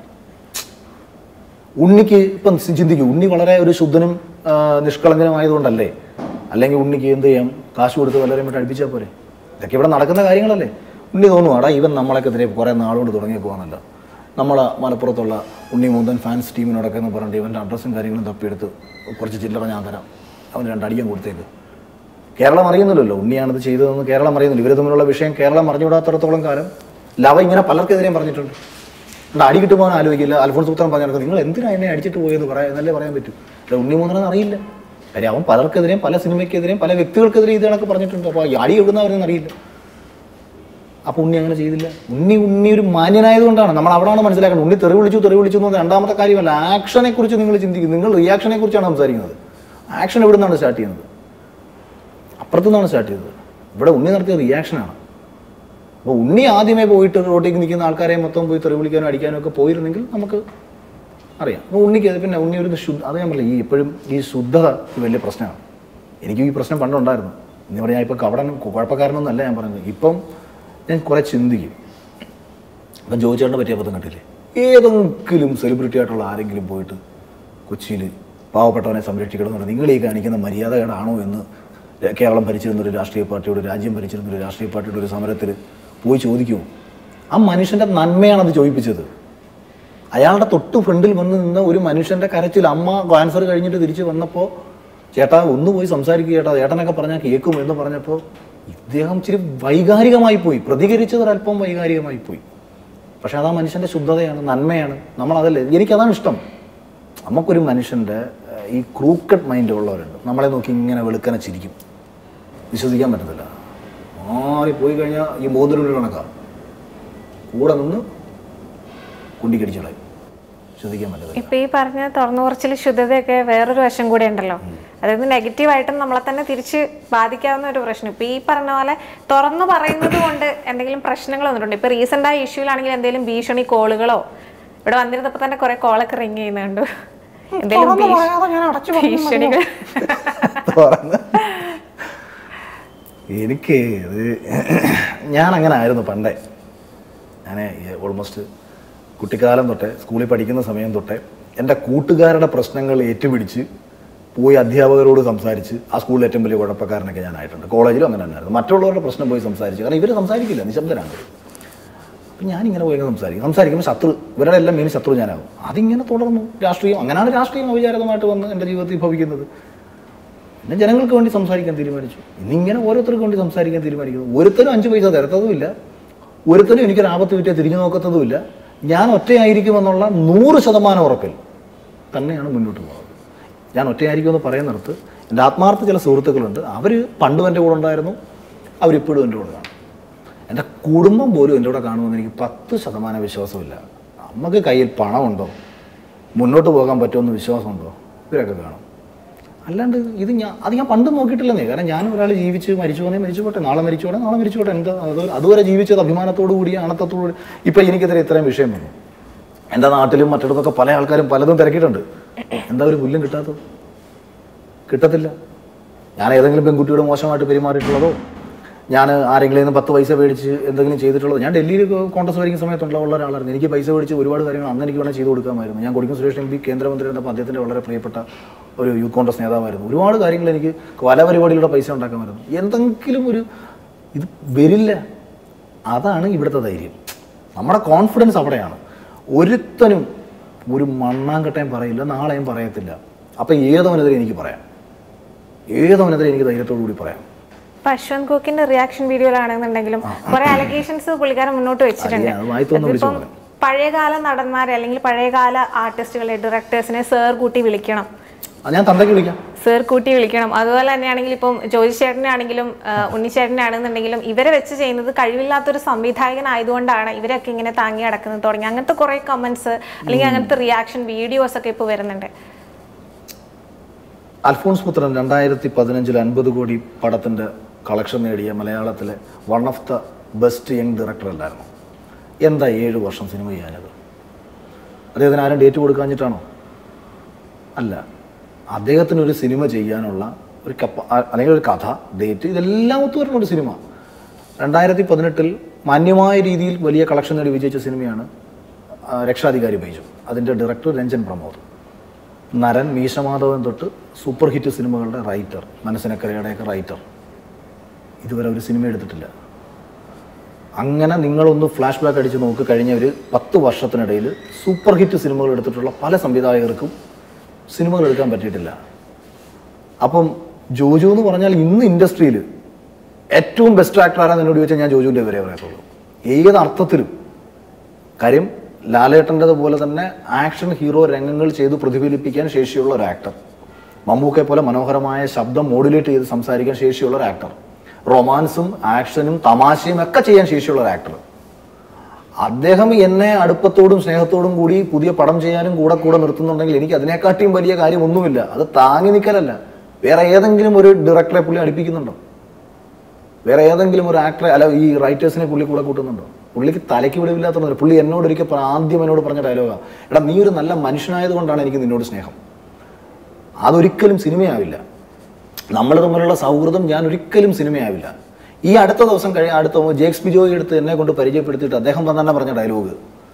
[SPEAKER 1] ഉണ്ണിക്ക് ഇപ്പം ചിന്തിക്കും ഉണ്ണി വളരെ ഒരു ശുദ്ധനും ആ, നിഷ്കളങ്കനുമായതുകൊണ്ടല്ലേ അല്ലെങ്കിൽ ഉണ്ണിക്ക് എന്ത് ചെയ്യാം കാശ് കൊടുത്ത് വല്ലവരെയും വിട്ട് അടുപ്പിച്ചാൽ പോരെ ഇതൊക്കെ ഇവിടെ നടക്കുന്ന കാര്യങ്ങളല്ലേ ഉണ്ണി തോന്നുവാടാ ഇവൻ നമ്മളെക്കെതിരെ കുറേ നാളുകൊണ്ട് തുടങ്ങിയേക്കുവാണല്ലോ നമ്മളെ മലപ്പുറത്തുള്ള ഉണ്ണി മൂന്തൻ ഫാൻസ് ടീമിനോടൊക്കെ എന്ന് പറഞ്ഞിട്ട് ഇവൻ്റെ അഡ്രസ്സും കാര്യങ്ങളും തപ്പിയെടുത്ത് കുറച്ച് ചില്ലറ ഞാൻ തരാം അവന് രണ്ടടിക്കാൻ കൊടുത്തേക്ക് കേരളം അറിയുന്നില്ലല്ലോ ഉണ്ണിയാണിത് ചെയ്തതെന്ന് കേരളം അറിയുന്നില്ല ഇവർ തമ്മിലുള്ള വിഷയം കേരളം അറിഞ്ഞുകൂടാത്തടത്തോളം കാലം ലവ ഇങ്ങനെ പലർക്കെതിരെയും പറഞ്ഞിട്ടുണ്ട് എന്നിട്ട് അടി കിട്ടുമ്പോൾ അവൻ ആലോചിക്കില്ല അൽഫോൺസ് പുത്രൻ പറഞ്ഞു നിങ്ങൾ എന്തിനാ എന്നെ അടിച്ചിട്ട് പോയെന്ന് പറയാൻ എന്നല്ലേ പറയാൻ പറ്റും അല്ല ഉണ്ണി മൂന്നനെന്ന് അറിയില്ല കാര്യം അവൻ പലർക്കെതിരെയും പല സിനിമയ്ക്കെതിരെയും പല വ്യക്തികൾക്കെതിരെയും ഇത് കണക്ക് പറഞ്ഞിട്ടുണ്ട് അപ്പോൾ ഈ അടി എവിടുന്നവരെന്ന് അറിയില്ല അപ്പോൾ ഉണ്ണി അങ്ങനെ ചെയ്തില്ല ഉണ്ണി ഉണ്ണി ഒരു മാന്യനായതുകൊണ്ടാണ് നമ്മൾ അവിടെയാണ് മനസ്സിലാക്കുന്നത് ഉണ്ണി തെറി വിളിച്ചു തെറി വിളിച്ചു എന്ന് പറഞ്ഞാൽ രണ്ടാമത്തെ കാര്യമല്ല ആക്ഷനെ കുറിച്ച് നിങ്ങൾ ചിന്തിക്കും നിങ്ങൾ റിയാക്ഷനെ കുറിച്ചാണ് സംസാരിക്കുന്നത് ആക്ഷൻ എവിടെ നിന്നാണ് സ്റ്റാർട്ട് ചെയ്യുന്നത് അപ്പുറത്തു നിന്നാണ് സ്റ്റാർട്ട് ചെയ്തത് ഇവിടെ ഉണ്ണി നടത്തിയ റിയാക്ഷനാണ് അപ്പോൾ ഉണ്ണി ആദ്യമേ പോയിട്ട് റോട്ടിൽ നിൽക്കുന്ന ആൾക്കാരെ മൊത്തം പോയി തെറി വിളിക്കാനും അടിക്കാനും ഒക്കെ പോയിരുന്നെങ്കിൽ നമുക്ക് അറിയാം അപ്പോൾ ഉണ്ണിക്ക് അത് പിന്നെ ഉണ്ണി ഒരു ശുദ്ധ അത് ഞാൻ പറയില്ല ഈ എപ്പോഴും ഈ ശുദ്ധത ഒരു വലിയ പ്രശ്നമാണ് എനിക്കും ഈ പ്രശ്നം പണ്ടുണ്ടായിരുന്നു എന്ന് പറഞ്ഞാൽ ഇപ്പോൾ കവടൻ കുഴപ്പക്കാരനൊന്നല്ല ഞാൻ പറയുന്നത് ഇപ്പം ഞാൻ കുറേ ചിന്തിക്കും ഇപ്പം ജോയിച്ചേട്ടനെ പറ്റിയ അബദ്ധം കണ്ടില്ലേ ഏതെങ്കിലും സെലിബ്രിറ്റി ആയിട്ടുള്ള ആരെങ്കിലും പോയിട്ട് കൊച്ചിയിൽ പാവപ്പെട്ടവനെ സംരക്ഷിക്കണമെന്നുണ്ട് നിങ്ങൾ ഈ കാണിക്കുന്ന മര്യാദകേടാണോ എന്ന് കേരളം ഭരിച്ചിരുന്ന ഒരു രാഷ്ട്രീയ പാർട്ടിയോട് രാജ്യം ഭരിച്ചിരുന്ന ഒരു രാഷ്ട്രീയ പാർട്ടിയുടെ ഒരു സമരത്തിൽ പോയി ചോദിക്കുമോ ആ മനുഷ്യൻ്റെ നന്മയാണ് അത് ചോദിപ്പിച്ചത് അയാളുടെ തൊട്ട് ഫ്രണ്ടിൽ വന്ന് നിന്ന ഒരു മനുഷ്യന്റെ കരച്ചിൽ അമ്മ ക്യാൻസർ കഴിഞ്ഞിട്ട് തിരിച്ച് വന്നപ്പോൾ ചേട്ടാ ഒന്ന് പോയി സംസാരിക്കുക ചേട്ടാ ചേട്ടനൊക്കെ പറഞ്ഞാൽ കേൾക്കും എന്ന് പറഞ്ഞപ്പോൾ ഇദ്ദേഹം ഇച്ചിരി വൈകാരികമായി പോയി പ്രതികരിച്ചത് ഒരല്പം വൈകാരികമായി പോയി പക്ഷെ അത് ആ മനുഷ്യന്റെ ശുദ്ധതയാണ് നന്മയാണ് നമ്മൾ അതല്ലേ എനിക്കതാണ് ഇഷ്ടം നമുക്കൊരു മനുഷ്യന്റെ ഏഹ്, ഈ ക്രൂക്കഡ് മൈൻഡ് ഉള്ളവരുണ്ട് നമ്മളെ നോക്കി ഇങ്ങനെ വെളുക്കനെ ചിരിക്കും വിശ്വസിക്കാൻ പറ്റത്തില്ല മാറി പോയി കഴിഞ്ഞാൽ ഈ മൂന്നിലൊരു കണക്കാണ് കൂടെ നിന്ന് കുണ്ടിക്കടിച്ചളയും ശ്രദ്ധിക്കാൻ പറ്റത്തില്ല
[SPEAKER 2] ഇപ്പൊ ഈ പറഞ്ഞ തുറന്നു കുറച്ചിൽ ശുദ്ധതയൊക്കെ വേറൊരു വശം കൂടെ ഉണ്ടല്ലോ അതായത് നെഗറ്റീവായിട്ടും നമ്മളെ തന്നെ തിരിച്ച് ബാധിക്കാവുന്ന ഒരു പ്രശ്നം ഇപ്പൊ ഈ പറഞ്ഞ പോലെ തുറന്നു പറയുന്നത് കൊണ്ട് എന്തെങ്കിലും പ്രശ്നങ്ങൾ വന്നിട്ടുണ്ട് ഇപ്പൊ റീസെന്റ് ആയ ഇഷ്യൂലാണെങ്കിൽ എന്തെങ്കിലും ഭീഷണി കോളുകളോ ഇവിടെ വന്നിരുന്നപ്പോ തന്നെ കുറെ കോളൊക്കെ റിങ് ചെയ്യുന്നുണ്ട് എന്തെങ്കിലും ഭീഷ- ഭീഷണികൾ
[SPEAKER 1] തുറന്ന് എനിക്ക് ഇത് ഞാൻ അങ്ങനെ ആയിരുന്നു പണ്ടേ ഞാൻ ഓൾമോസ്റ്റ് കുട്ടിക്കാലം തൊട്ടേ സ്കൂളിൽ പഠിക്കുന്ന സമയം തൊട്ടേ എൻ്റെ കൂട്ടുകാരുടെ പ്രശ്നങ്ങൾ ഏറ്റുപിടിച്ച് പോയി അധ്യാപകരോട് സംസാരിച്ച് ആ സ്കൂളിൽ ഏറ്റവും വലിയ കുഴപ്പക്കാരനൊക്കെ ഞാനായിട്ടുണ്ട് കോളേജിലും അങ്ങനെ തന്നെയായിരുന്നു മറ്റുള്ളവരുടെ പ്രശ്നം പോയി സംസാരിച്ച് കാരണം ഇവർ സംസാരിക്കില്ല നിശബ്ദരാണ് ഇവര്. അപ്പം ഞാനിങ്ങനെ പോയി അങ്ങ് സംസാരിക്കും സംസാരിക്കുമ്പോൾ ശത്രു ഇവരുടെ എല്ലാം മെയിൻ ശത്രു ഞാനാകും അതിങ്ങനെ തുടർന്നു രാഷ്ട്രീയം അങ്ങനെയാണ് രാഷ്ട്രീയം അവിചാരിതമായിട്ട് വന്ന് എൻ്റെ ജീവിതത്തിൽ ഭവിക്കുന്നത് പിന്നെ ജനങ്ങൾക്ക് വേണ്ടി സംസാരിക്കാൻ തീരുമാനിച്ചു ഇന്നിങ്ങനെ ഓരോരുത്തർക്ക് വേണ്ടി സംസാരിക്കാൻ തീരുമാനിക്കുന്നു ഒരുത്തരും അഞ്ച് പൈസ തരത്തതുമില്ല ഒരുത്തരും എനിക്കൊരു ആപത്ത് വിറ്റേ തിരിഞ്ഞു നോക്കത്തതുമില്ല ഞാൻ ഒറ്റയായിരിക്കുമെന്നുള്ള നൂറ് ശതമാനം ഉറപ്പിൽ തന്നെയാണ് മുന്നോട്ട് പോകുന്നത് ഞാൻ ഒറ്റയായിരിക്കുമെന്ന് പറയുന്നിടത്ത് എൻ്റെ ആത്മാർത്ഥ ചില സുഹൃത്തുക്കളുണ്ട് അവർ പണ്ടും എൻ്റെ കൂടെ ഉണ്ടായിരുന്നു അവരിപ്പോഴും എൻ്റെ കൂടെ കാണും എൻ്റെ കുടുംബം പോലും എൻ്റെ കൂടെ കാണുമെന്ന് എനിക്ക് പത്ത് ശതമാനം വിശ്വാസമില്ല നമുക്ക് കയ്യിൽ പണമുണ്ടോ മുന്നോട്ട് പോകാൻ പറ്റുമെന്ന് വിശ്വാസമുണ്ടോ ഇവരൊക്കെ കാണും അല്ലാണ്ട് ഇത് ഞാൻ അത് ഞാൻ പണ്ട് നോക്കിയിട്ടില്ലെന്നേ കാരണം ഞാൻ ഒരാൾ ജീവിച്ച് മരിച്ചു പോകണേ മരിച്ചു പോട്ടെ നാളെ മരിച്ചു പോട്ടെ നാളെ മരിച്ചു പോട്ടെ എന്താ അത് അതുവരെ ജീവിച്ചത് അഭിമാനത്തോടു കൂടി അണത്തത്തോടു കൂടി ഇപ്പം എനിക്കെതിരെ ഇത്രയും വിഷയം വന്നു എൻ്റെ നാട്ടിലും മറ്റിടത്തൊക്കെ പല ആൾക്കാരും പലതും തിരക്കിയിട്ടുണ്ട് എന്താ ഒരു പുല്ലും കിട്ടാത്തത് കിട്ടത്തില്ല ഞാൻ ഏതെങ്കിലും പെൺകുട്ടിയോട് മോശമായിട്ട് പെരുമാറിയിട്ടുള്ളതോ ഞാൻ ആരെങ്കിലും നിന്ന് പത്ത് പൈസ മേടിച്ച് എന്തെങ്കിലും ചെയ്തിട്ടുള്ളതോ ഞാൻ ഡൽഹിയിൽ കോൺഗ്രസ് ഭരിക്കുന്ന സമയത്തുള്ള ഉള്ള ഒരാളായിരുന്നു എനിക്ക് പൈസ മേടിച്ച് ഒരുപാട് കാര്യങ്ങൾ അന്ന് എനിക്ക് വേണമെങ്കിൽ ചെയ്ത് കൊടുക്കാമായിരുന്നു ഞാൻ കൊടുക്കുന്ന സുരേഷ് എം പി കേന്ദ്രമന്ത്രി ഇരുന്നപ്പോൾ അദ്ദേഹത്തിൻ്റെ വളരെ പ്രിയപ്പെട്ട ഒരു യൂത്ത് കോൺഗ്രസ് നേതാവായിരുന്നു ഒരുപാട് കാര്യങ്ങൾ എനിക്ക് പല പരിപാടിയിലൂടെ പൈസ ഉണ്ടാക്കാമായിരുന്നു എന്തെങ്കിലും ഒരു ഇത് വരില്ല അതാണ് ഇവിടുത്തെ ധൈര്യം നമ്മുടെ കോൺഫിഡൻസ് അവിടെയാണ് ഒരുത്തനും ഒരു മണ്ണാങ്കട്ടയും പറയില്ല നാളെയും പറയത്തില്ല അപ്പം ഏതവനെതിരെ എനിക്ക് പറയാം ഏതവനെതിരെ എനിക്ക് ധൈര്യത്തോടു കൂടി പറയാം
[SPEAKER 2] ഇപ്പൊ അശ്വന്ത് കോക്കിന്റെ റിയാക്ഷൻ വീഡിയോയിലാണെന്നുണ്ടെങ്കിലും കുറെ അലഗേഷൻസ് പുള്ളിക്കാരൻ മുന്നോട്ട് വെച്ചിട്ടുണ്ട്
[SPEAKER 1] അത് വായിത്തൊന്ന് വിളിച്ചു
[SPEAKER 2] അതിപ്പം പഴയകാല നടന്മാരെ അല്ലെങ്കിൽ പഴയകാല ആർട്ടിസ്റ്റുകളെ ഡയറക്ടേഴ്സിനെ സേർ കൂട്ടി വിളിക്കണം
[SPEAKER 1] അത് ഞാൻ തന്തയ്ക്ക് വിളിക്കാം
[SPEAKER 2] സേർ കൂട്ടി വിളിക്കണം അതുപോലെ തന്നെയാണെങ്കിൽ ഇപ്പം ജോജി ചേട്ടനാണെങ്കിലും ഉണ്ണിച്ചേട്ടനാണെന്നുണ്ടെങ്കിലും ഇവരെ വെച്ച് ചെയ്യുന്നത് കഴിവില്ലാത്തൊരു സംവിധായകനായതുകൊണ്ടാണ് ഇവരൊക്കെ ഇങ്ങനെ താങ്ങി അടക്കുന്നത് തുടങ്ങി അങ്ങനത്തെ കുറെ കമന്റ്സ് അല്ലെങ്കിൽ അങ്ങനത്തെ റിയാക്ഷൻ വീഡിയോസ് ഒക്കെ ഇപ്പോൾ വരുന്നുണ്ട്
[SPEAKER 1] അൽഫോൺസ് പുത്രൻ രണ്ടായിരത്തി പതിനഞ്ചിൽ അൻപത് കോടി പടത്തിൻ്റെ കളക്ഷൻ നേടിയ മലയാളത്തിലെ one of the best young director അല്ലായിരുന്നു എന്താ ഏഴ് വർഷം സിനിമ ചെയ്യാനത് അദ്ദേഹത്തിന് ആരും ഡേറ്റ് കൊടുക്കാഞ്ഞിട്ടാണോ അല്ല അദ്ദേഹത്തിന് ഒരു സിനിമ ചെയ്യാനുള്ള ഒരു കപ്പ ആ- അല്ലെങ്കിൽ ഒരു കഥ ഡേറ്റ് ഇതെല്ലാം ഒത്തുവരുന്ന ഒരു സിനിമ രണ്ടായിരത്തി പതിനെട്ടിൽ മാന്യമായ രീതിയിൽ വലിയ കളക്ഷൻ നേടി വിജയിച്ച സിനിമയാണ് ആ, രക്ഷാധികാരി ബൈജു അതിൻ്റെ ഡയറക്ടർ രഞ്ജൻ പ്രമോദ് നരൻ മീശമാധവൻ തൊട്ട് സൂപ്പർ ഹിറ്റ് സിനിമകളുടെ റൈറ്റർ മനസ്സിനക്കരയുടെയൊക്കെ റൈറ്റർ ഇതുവരെ ഒരു സിനിമ എടുത്തിട്ടില്ല അങ്ങനെ നിങ്ങളൊന്ന് ഫ്ലാഷ് ബാക്ക് അടിച്ച് നോക്ക് കഴിഞ്ഞ ഒരു പത്ത് വർഷത്തിനിടയിൽ സൂപ്പർ ഹിറ്റ് സിനിമകൾ എടുത്തിട്ടുള്ള പല സംവിധായകർക്കും സിനിമകൾ എടുക്കാൻ പറ്റിയിട്ടില്ല അപ്പം ജോജു എന്ന് പറഞ്ഞാൽ ഇന്ന് ഇൻഡസ്ട്രിയിൽ ഏറ്റവും ബെസ്റ്റ് ആക്ടർ ആരാന്ന് എന്നോട് ചോദിച്ചാൽ ഞാൻ ജോജുവിൻ്റെ വരെ പറയത്തുള്ളൂ ഏത് അർത്ഥത്തിലും കാര്യം ലാലേട്ടൻ്റെത് പോലെ തന്നെ ആക്ഷൻ ഹീറോ രംഗങ്ങൾ ചെയ്ത് പ്രതിഫലിപ്പിക്കാൻ ശേഷിയുള്ള ഒരു ആക്ടർ മമ്മൂക്കെ പോലെ മനോഹരമായ ശബ്ദം മോഡുലേറ്റ് ചെയ്ത് സംസാരിക്കാൻ ശേഷിയുള്ള ഒരു ആക്ടർ റൊമാൻസും ആക്ഷനും തമാശയും ഒക്കെ ചെയ്യാൻ ശേഷിയുള്ള ഒരു ആക്ടർ അദ്ദേഹം എന്നെ അടുപ്പത്തോടും സ്നേഹത്തോടും കൂടി പുതിയ പടം ചെയ്യാനും കൂടെ കൂടെ നിർത്തുന്നുണ്ടെങ്കിൽ എനിക്ക് അതിനെക്കാട്ടിയും വലിയ കാര്യമൊന്നുമില്ല അത് താങ്ങി നിൽക്കലല്ല വേറെ ഏതെങ്കിലും ഒരു ഡയറക്ടറെ പുള്ളി അടുപ്പിക്കുന്നുണ്ടോ വേറെ ഏതെങ്കിലും ഒരു ആക്ടറെ അല്ല ഈ റൈറ്റേഴ്സിനെ പുള്ളി കൂടെ കൂട്ടുന്നുണ്ടോ പുള്ളിക്ക് തലയ്ക്ക് വെളിവില്ലാത്തതുകൊണ്ട് പുള്ളി എന്നോട് ഒരിക്കൽ പറ- ആദ്യം എന്നോട് പറഞ്ഞ ഡയലോഗാ എടാ നീ ഒരു നല്ല മനുഷ്യനായതുകൊണ്ടാണ് എനിക്ക് നിന്നോട് സ്നേഹം അതൊരിക്കലും സിനിമയാവില്ല നമ്മൾ തമ്മിലുള്ള സൗഹൃദം ഞാൻ ഒരിക്കലും സിനിമയാവില്ല ഈ അടുത്ത ദിവസം കഴി അടുത്ത ജേക്സ് ബിജോയി എടുത്ത് എന്നെ കൊണ്ട് പരിചയപ്പെടുത്തിയിട്ട് അദ്ദേഹം തന്നെ പറഞ്ഞ ഡയലോഗ്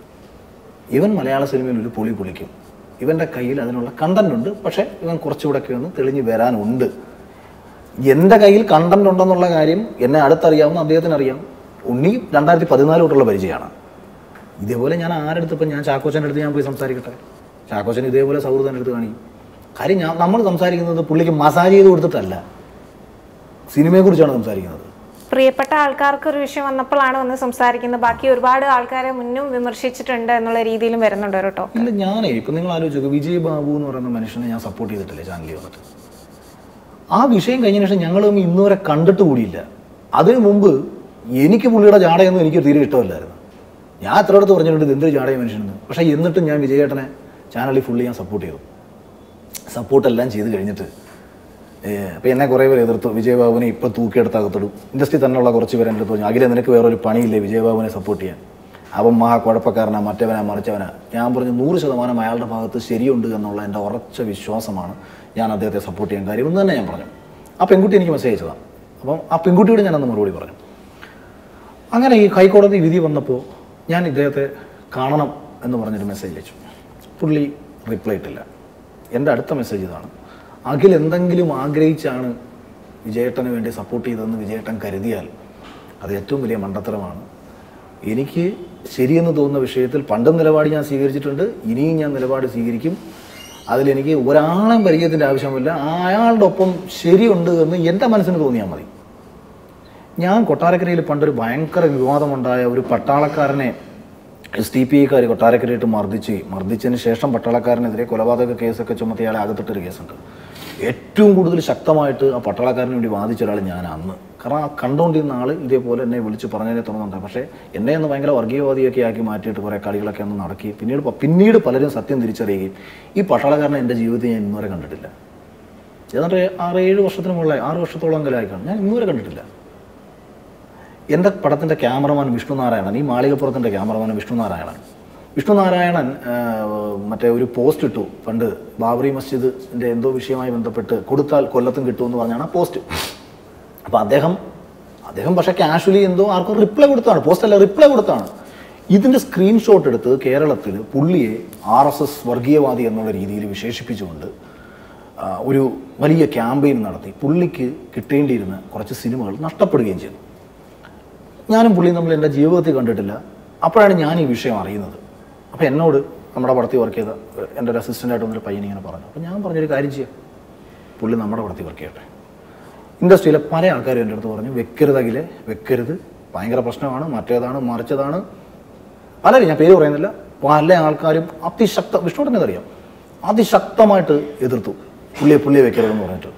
[SPEAKER 1] ഇവൻ മലയാള സിനിമയിൽ ഒരു പൊളി പൊളിക്കും ഇവൻ്റെ കയ്യിൽ അതിനുള്ള കണ്ടന്റ് ഉണ്ട് പക്ഷേ ഇവൻ കുറച്ചുകൂടെയൊക്കെ ഒന്ന് തെളിഞ്ഞു വരാനുണ്ട് എൻ്റെ കയ്യിൽ കണ്ടന്റ് ഉണ്ടെന്നുള്ള കാര്യം എന്നെ അടുത്തറിയാവുന്ന അദ്ദേഹത്തിന് അറിയാം ഉണ്ണി രണ്ടായിരത്തി പതിനാല് തൊട്ടുള്ള പരിചയമാണ് ഇതേപോലെ ഞാൻ ആരെടുത്തപ്പോൾ ഞാൻ ചാക്കോച്ചൻ്റെ അടുത്ത് ഞാൻ പോയി സംസാരിക്കട്ടെ ചാക്കോച്ചൻ ഇതേപോലെ സൗഹൃദം എടുത്ത് കാണിക്കും കാര്യം ഞാൻ നമ്മൾ സംസാരിക്കുന്നത് പുള്ളിക്ക് മസാജ് ചെയ്ത് കൊടുത്തിട്ടല്ല സിനിമയെക്കുറിച്ചാണ് സംസാരിക്കുന്നത്
[SPEAKER 2] പ്രിയപ്പെട്ട ആൾക്കാർക്ക് ഒരു വിഷയം വന്നപ്പോഴാണ് വന്ന് സംസാരിക്കുന്നത് ബാക്കി ഒരുപാട് ആൾക്കാരെ മുന്നും വിമർശിച്ചിട്ടുണ്ട് എന്നുള്ള രീതിയിലും വരുന്നുണ്ട് ഒരു ടോക്ക്
[SPEAKER 1] ഇല്ല ഞാനേ ഇപ്പം നിങ്ങൾ ആലോചിച്ചു വിജയ് ബാബു എന്ന് പറയുന്ന മനുഷ്യനെ ഞാൻ സപ്പോർട്ട് ചെയ്തിട്ടില്ലേ ചാനലിൽ വന്നിട്ട് ആ വിഷയം കഴിഞ്ഞ ശേഷം ഞങ്ങൾ തമ്മിൽ ഇന്ന് വരെ കണ്ടിട്ട് കൂടിയില്ല അതിനു മുമ്പ് എനിക്ക് പുള്ളിയുടെ ജാടയൊന്നും എനിക്ക് തീരെ ഇഷ്ടമല്ലായിരുന്നു ഞാൻ എത്ര അടുത്ത് പറഞ്ഞിട്ടുണ്ട് ഇത് എന്തൊരു ജാടയ മനുഷ്യനെന്ന് പക്ഷേ എന്നിട്ടും ഞാൻ വിജയേട്ടനെ ചാനലിൽ ഫുള്ളി ഞാൻ സപ്പോർട്ട് ചെയ്തു സപ്പോർട്ടെല്ലാം ചെയ്ത് കഴിഞ്ഞിട്ട് അപ്പം എന്നെ കുറേ പേര് എതിർത്തു വിജയബാബുവിനെ ഇപ്പം തൂക്കിയെടുത്ത് അകത്തിടും ഇൻഡസ്ട്രി തന്നെയുള്ള കുറച്ച് പേര് എൻ്റെ അടുത്ത് പറഞ്ഞു അഖിലെ നിനക്ക് വേറൊരു പണിയില്ലേ വിജയബാബുവിനെ സപ്പോർട്ട് ചെയ്യാൻ അവൻ മഹാ കുഴപ്പക്കാരനാ മറ്റവനാ മറിച്ചവനാ ഞാൻ പറഞ്ഞു നൂറ് ശതമാനം അയാളുടെ ഭാഗത്ത് ശരിയുണ്ട് എന്നുള്ള എൻ്റെ ഉറച്ച വിശ്വാസമാണ് ഞാൻ അദ്ദേഹത്തെ സപ്പോർട്ട് ചെയ്യാൻ കാര്യം എന്ന് തന്നെ ഞാൻ പറഞ്ഞു ആ പെൺകുട്ടി എനിക്ക് മെസ്സേജ് അയച്ചതാണ് അപ്പം ആ പെൺകുട്ടിയോട് ഞാനന്ന് മറുപടി പറഞ്ഞു അങ്ങനെ ഈ ഹൈക്കോടതി വിധി വന്നപ്പോൾ ഞാൻ ഇദ്ദേഹത്തെ കാണണം എന്ന് പറഞ്ഞൊരു മെസ്സേജ് അയച്ചു പുള്ളി റിപ്ലൈ ഇട്ടില്ല എൻ്റെ അടുത്ത മെസ്സേജ് ഇതാണ് അഖിൽ എന്തെങ്കിലും ആഗ്രഹിച്ചാണ് വിജയേട്ടന് വേണ്ടി സപ്പോർട്ട് ചെയ്തതെന്ന് വിജയേട്ടൻ കരുതിയാൽ അത് ഏറ്റവും വലിയ മണ്ടത്തരമാണ് എനിക്ക് ശരിയെന്ന് തോന്നുന്ന വിഷയത്തിൽ പണ്ടും നിലപാട് ഞാൻ സ്വീകരിച്ചിട്ടുണ്ട് ഇനിയും ഞാൻ നിലപാട് സ്വീകരിക്കും അതിലെനിക്ക് ഒരാളെയും പരിചയത്തിൻ്റെ ആവശ്യമില്ല അയാളുടെ ഒപ്പം ശരിയുണ്ട് എന്ന് എൻ്റെ മനസ്സിന് തോന്നിയാൽ മതി ഞാൻ കൊട്ടാരക്കരയിൽ പണ്ടൊരു ഭയങ്കര വിവാദമുണ്ടായ ഒരു പട്ടാളക്കാരനെ എസ് ടി പി ഐക്കാർ കൊട്ടാരക്കരയിട്ട് മർദ്ദിച്ച് മർദ്ദിച്ചതിന് ശേഷം പട്ടാളക്കാരനെതിരെ കൊലപാതക കേസൊക്കെ ചുമത്തി അയാളെ അകത്തിട്ടൊരു കേസുണ്ട് ഏറ്റവും കൂടുതൽ ശക്തമായിട്ട് ആ പട്ടാളക്കാരന് വേണ്ടി വാദിച്ച ഒരാൾ ഞാൻ അന്ന് കാരണം ആ കണ്ടുകൊണ്ടിരുന്ന ആൾ ഇതേപോലെ എന്നെ വിളിച്ച് പറഞ്ഞതിനെ തുടർന്നുണ്ട് പക്ഷേ എന്നെ ഒന്ന് ഭയങ്കര വർഗീയവാദിയൊക്കെ ആക്കി മാറ്റിയിട്ട് കുറേ കളികളൊക്കെ ഒന്ന് നടക്കി പിന്നീട് പ- പിന്നീട് പലരും സത്യം തിരിച്ചറിയുകയും ഈ പട്ടാളക്കാരനെ എൻ്റെ ജീവിതത്തിൽ ഞാൻ ഇന്നുവരെ കണ്ടിട്ടില്ല ഏതാണ്ട് ആറ് ഏഴ് വർഷത്തിന് മുകളിലായി ആറ് വർഷത്തോളം എങ്കിലും ആയിക്കാണ് ഞാൻ ഇന്നുവരെ കണ്ടിട്ടില്ല എൻ്റെ പടത്തിൻ്റെ ക്യാമറമാൻ വിഷ്ണു നാരായണൻ ഈ മാളികപ്പുറത്തിൻ്റെ ക്യാമറമാൻ വിഷ്ണു നാരായണൻ വിഷ്ണു നാരായണൻ ആ, മറ്റേ ഒരു പോസ്റ്റ് ഇട്ടു പണ്ട് ബാബറി മസ്ജിദിൻ്റെ എന്തോ വിഷയവുമായി ബന്ധപ്പെട്ട് കൊടുത്താൽ കൊല്ലത്തും കിട്ടുമെന്ന് പറഞ്ഞാണ് ആ പോസ്റ്റ് അപ്പോൾ അദ്ദേഹം അദ്ദേഹം പക്ഷേ കാഷ്വലി എന്തോ ആർക്കും റിപ്ലൈ കൊടുത്താണ് പോസ്റ്റ് അല്ല റിപ്ലൈ കൊടുത്താണ് ഇതിൻ്റെ സ്ക്രീൻഷോട്ട് എടുത്ത് കേരളത്തിൽ പുള്ളിയെ ആർ എസ് എസ് വർഗീയവാദി എന്നുള്ള രീതിയിൽ വിശേഷിപ്പിച്ചുകൊണ്ട് ആ, ഒരു വലിയ ക്യാമ്പയിൻ നടത്തി പുള്ളിക്ക് കിട്ടേണ്ടിയിരുന്ന കുറച്ച് സിനിമകൾ നഷ്ടപ്പെടുകയും ചെയ്തു ഞാനും പുള്ളിയും തമ്മിൽ എൻ്റെ ജീവിതത്തിൽ കണ്ടിട്ടില്ല അപ്പോഴാണ് ഞാൻ ഈ വിഷയം അറിയുന്നത് അപ്പോൾ എന്നോട് നമ്മുടെ പടത്തിൽ വർക്ക് ചെയ്ത എൻ്റെ ഒരു അസിസ്റ്റൻ്റായിട്ട് വന്നൊരു പയ്യൻ ഇങ്ങനെ പറഞ്ഞു അപ്പോൾ ഞാൻ പറഞ്ഞൊരു കാര്യം ചെയ്യാം പുള്ളി നമ്മുടെ പടത്തിൽ വർക്ക് ചെയ്യട്ടെ ഇൻഡസ്ട്രിയിലെ പല ആൾക്കാരും എൻ്റെ അടുത്ത് പറഞ്ഞു വെക്കരുത് അഖിലെ വെക്കരുത് ഭയങ്കര പ്രശ്നമാണ് മറ്റേതാണ് മറിച്ചതാണ് പലരും ഞാൻ പേര് പറയുന്നില്ല പല ആൾക്കാരും അതിശക്ത വിഷ്ണുവിനെ അറിയാം അതിശക്തമായിട്ട് എതിർത്തു പുള്ളിയെ പുള്ളിയെ വെക്കരുതെന്ന് പറഞ്ഞിട്ട്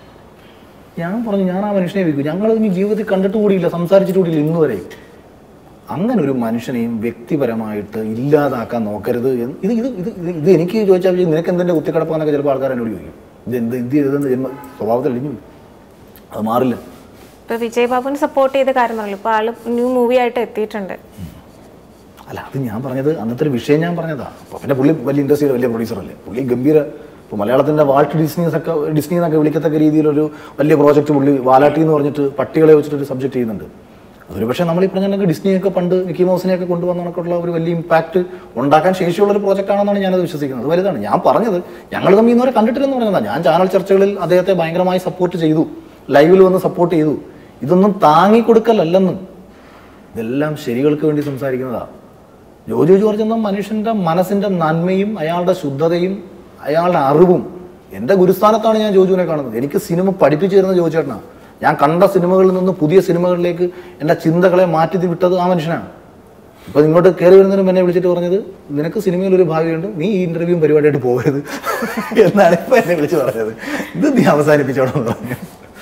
[SPEAKER 1] ഞാൻ പറഞ്ഞു ഞാൻ ആ മനുഷ്യനെ വിൽക്കും ഞങ്ങൾ ഇനി ജീവിതത്തിൽ കണ്ടിട്ട് കൂടിയില്ല സംസാരിച്ചിട്ട് കൂടിയില്ല ഇന്ന് വരെയും അങ്ങനെ ഒരു മനുഷ്യനെയും വ്യക്തിപരമായിട്ട് ഇല്ലാതാക്കാൻ നോക്കരുത് എന്ന് ഇത് ഇത് ഇത് ഇത് ഇത് എനിക്ക് ചോദിച്ചാൽ നിനക്ക് എന്തിൻ്റെ കുത്തിക്കിടപ്പാന്നൊക്കെ ചിലപ്പോൾ ആൾക്കാർ എന്നോട് ചോദിക്കും ഇത് എന്ത് ഇത് ഇതെന്ന് ജന്മ സ്വഭാവത്തിൽ അഴിഞ്ഞു പോയി. അത് മാറില്ല
[SPEAKER 2] ഇപ്പൊ വിജയ് ബാബുവിനെ സപ്പോർട്ട് ചെയ്ത കാര്യം പറഞ്ഞല്ലോ ഇപ്പൊ ആള് ന്യൂ മൂവി ആയിട്ട് എത്തിയിട്ടുണ്ട്
[SPEAKER 1] അല്ല അത് ഞാൻ പറഞ്ഞത് അന്നത്തെ ഒരു വിഷയം ഞാൻ പറഞ്ഞതാ അപ്പോൾ പിന്നെ പുള്ളി വലിയ ഇൻഡസ്ട്രിയുടെ വലിയ പ്രൊഡ്യൂസറല്ലേ പുള്ളി ഗംഭീര ഇപ്പോൾ മലയാളത്തിൻ്റെ വാൾട്ട് ഡിസ്നീസ് ഒക്കെ ഡിസ്നി എന്നൊക്കെ വിളിക്കത്തക്ക രീതിയിലൊരു വലിയ പ്രോജക്റ്റ് പുള്ളി വാലാട്ടി എന്ന് പറഞ്ഞിട്ട് പട്ടികളെ വെച്ചിട്ടൊരു സബ്ജക്റ്റ് ചെയ്യുന്നുണ്ട് അതൊരു പക്ഷേ നമ്മൾ ഈ പറഞ്ഞ ഡിസ്നിയൊക്കെ പണ്ട് മിക്കി മൗസിനെയൊക്കെ കൊണ്ടുവന്ന കണക്കുള്ള ഒരു വലിയ ഇമ്പാക്റ്റ് ഉണ്ടാക്കാൻ ശേഷിയുള്ള ഒരു പ്രോജക്റ്റ് ആണെന്നാണ് ഞാനത് വിശ്വസിക്കുന്നത് അത് വലുതാണ് ഞാൻ പറഞ്ഞത് ഞങ്ങൾ തമ്മിൽ ഇന്നുവരെ കണ്ടിട്ടില്ലെന്ന് പറഞ്ഞതാണ് ഞാൻ ചാനൽ ചർച്ചകളിൽ അദ്ദേഹത്തെ ഭയങ്കരമായി സപ്പോർട്ട് ചെയ്തു ലൈവിൽ വന്ന് സപ്പോർട്ട് ചെയ്തു ഇതൊന്നും താങ്ങിക്കൊടുക്കലല്ലെന്ന് ഇതെല്ലാം ശരികൾക്ക് വേണ്ടി സംസാരിക്കുന്നതാണ് ജോജു ജോർജ് എന്ന മനുഷ്യൻ്റെ മനസ്സിൻ്റെ നന്മയും അയാളുടെ ശുദ്ധതയും അയാളുടെ അറിവും എൻ്റെ ഗുരുസ്ഥാനത്താണ് ഞാൻ ജോജുവിനെ കാണുന്നത് എനിക്ക് സിനിമ പഠിപ്പിച്ചു തരുന്ന ജോജു ചേട്ടനാണ് ഞാൻ കണ്ട സിനിമകളിൽ നിന്ന് പുതിയ സിനിമകളിലേക്ക് എൻ്റെ ചിന്തകളെ മാറ്റി വിട്ടത് ആ മനുഷ്യനാണ് ഇപ്പൊ ഇങ്ങോട്ട് കയറി വരുന്നതിനും എന്നെ വിളിച്ചിട്ട് പറഞ്ഞത് നിനക്ക് സിനിമയിൽ ഒരു ഭാവിയുണ്ട് നീ ഈ ഇന്റർവ്യൂ പരിപാടിയായിട്ട് പോകരുത് എന്നാണ് ഇപ്പൊ എന്നെ വിളിച്ച് പറഞ്ഞത് ഇത് നീ അവസാനിപ്പിച്ചോളാം എന്ന് പറഞ്ഞു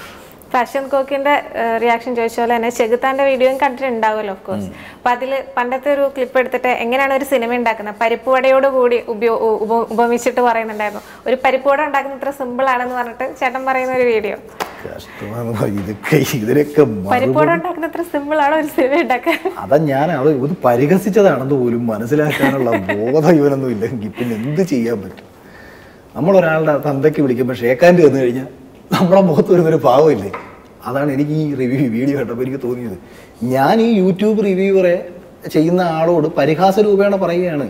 [SPEAKER 2] ഫാഷൻ കോക്കിന്റെ റിയാക്ഷൻ ചോദിച്ച പോലെ തന്നെ ചെകുത്താന്റെ വീഡിയോയും കണ്ടിട്ടുണ്ടാവുമല്ലോ ഓഫ് കോഴ്സ് അപ്പൊ അതില് പണ്ടത്തെ ഒരു ക്ലിപ്പ് എടുത്തിട്ട് എങ്ങനെയാണ് ഒരു സിനിമ ഉണ്ടാക്കുന്നത് പരിപ്പ് വടയോട് കൂടി ഉപയോ ഉ- ഉപ- ഉപമിച്ചിട്ട് പറയുന്നുണ്ടായിരുന്നു ഒരു പരിപ്പ് വട ഉണ്ടാക്കുന്ന ഇത്ര സിമ്പിൾ ആണെന്ന് പറഞ്ഞിട്ട് ചേട്ടൻ പറയുന്ന ഒരു വീഡിയോ
[SPEAKER 1] കഷ്ടമാണ് ഇതൊക്കെ ഇതിനൊക്കെ മറു-
[SPEAKER 2] പരിപ്പ് വട ഉണ്ടാക്കുന്ന ഇത്ര സിമ്പിൾ ആണോ ഒരു സിനിമ ഉണ്ടാക്കാൻ
[SPEAKER 1] അതാ ഞാൻ അവൾ ഇത് പരിഹസിച്ചതാണെന്ന് പോലും മനസ്സിലാക്കാനുള്ള ബോധം ഇവനൊന്നും ഇല്ലെങ്കിൽ പിന്നെ എന്ത് ചെയ്യാൻ പറ്റും നമ്മളൊരാളുടെ തന്തയ്ക്ക് വിളിക്കുമ്പോൾ ഷേക്കാൻ്റെ വന്നു കഴിഞ്ഞാൽ നമ്മളെ മുഖത്ത് വരുന്നൊരു പാവമില്ലേ അതാണ് എനിക്ക് ഈ റിവ്യൂ വീഡിയോ കണ്ടപ്പോൾ എനിക്ക് തോന്നിയത് ഞാൻ ഈ യൂട്യൂബ് റിവ്യൂവറെ ചെയ്യുന്ന ആളോട് പരിഹാസ രൂപേണ പറയുകയാണ്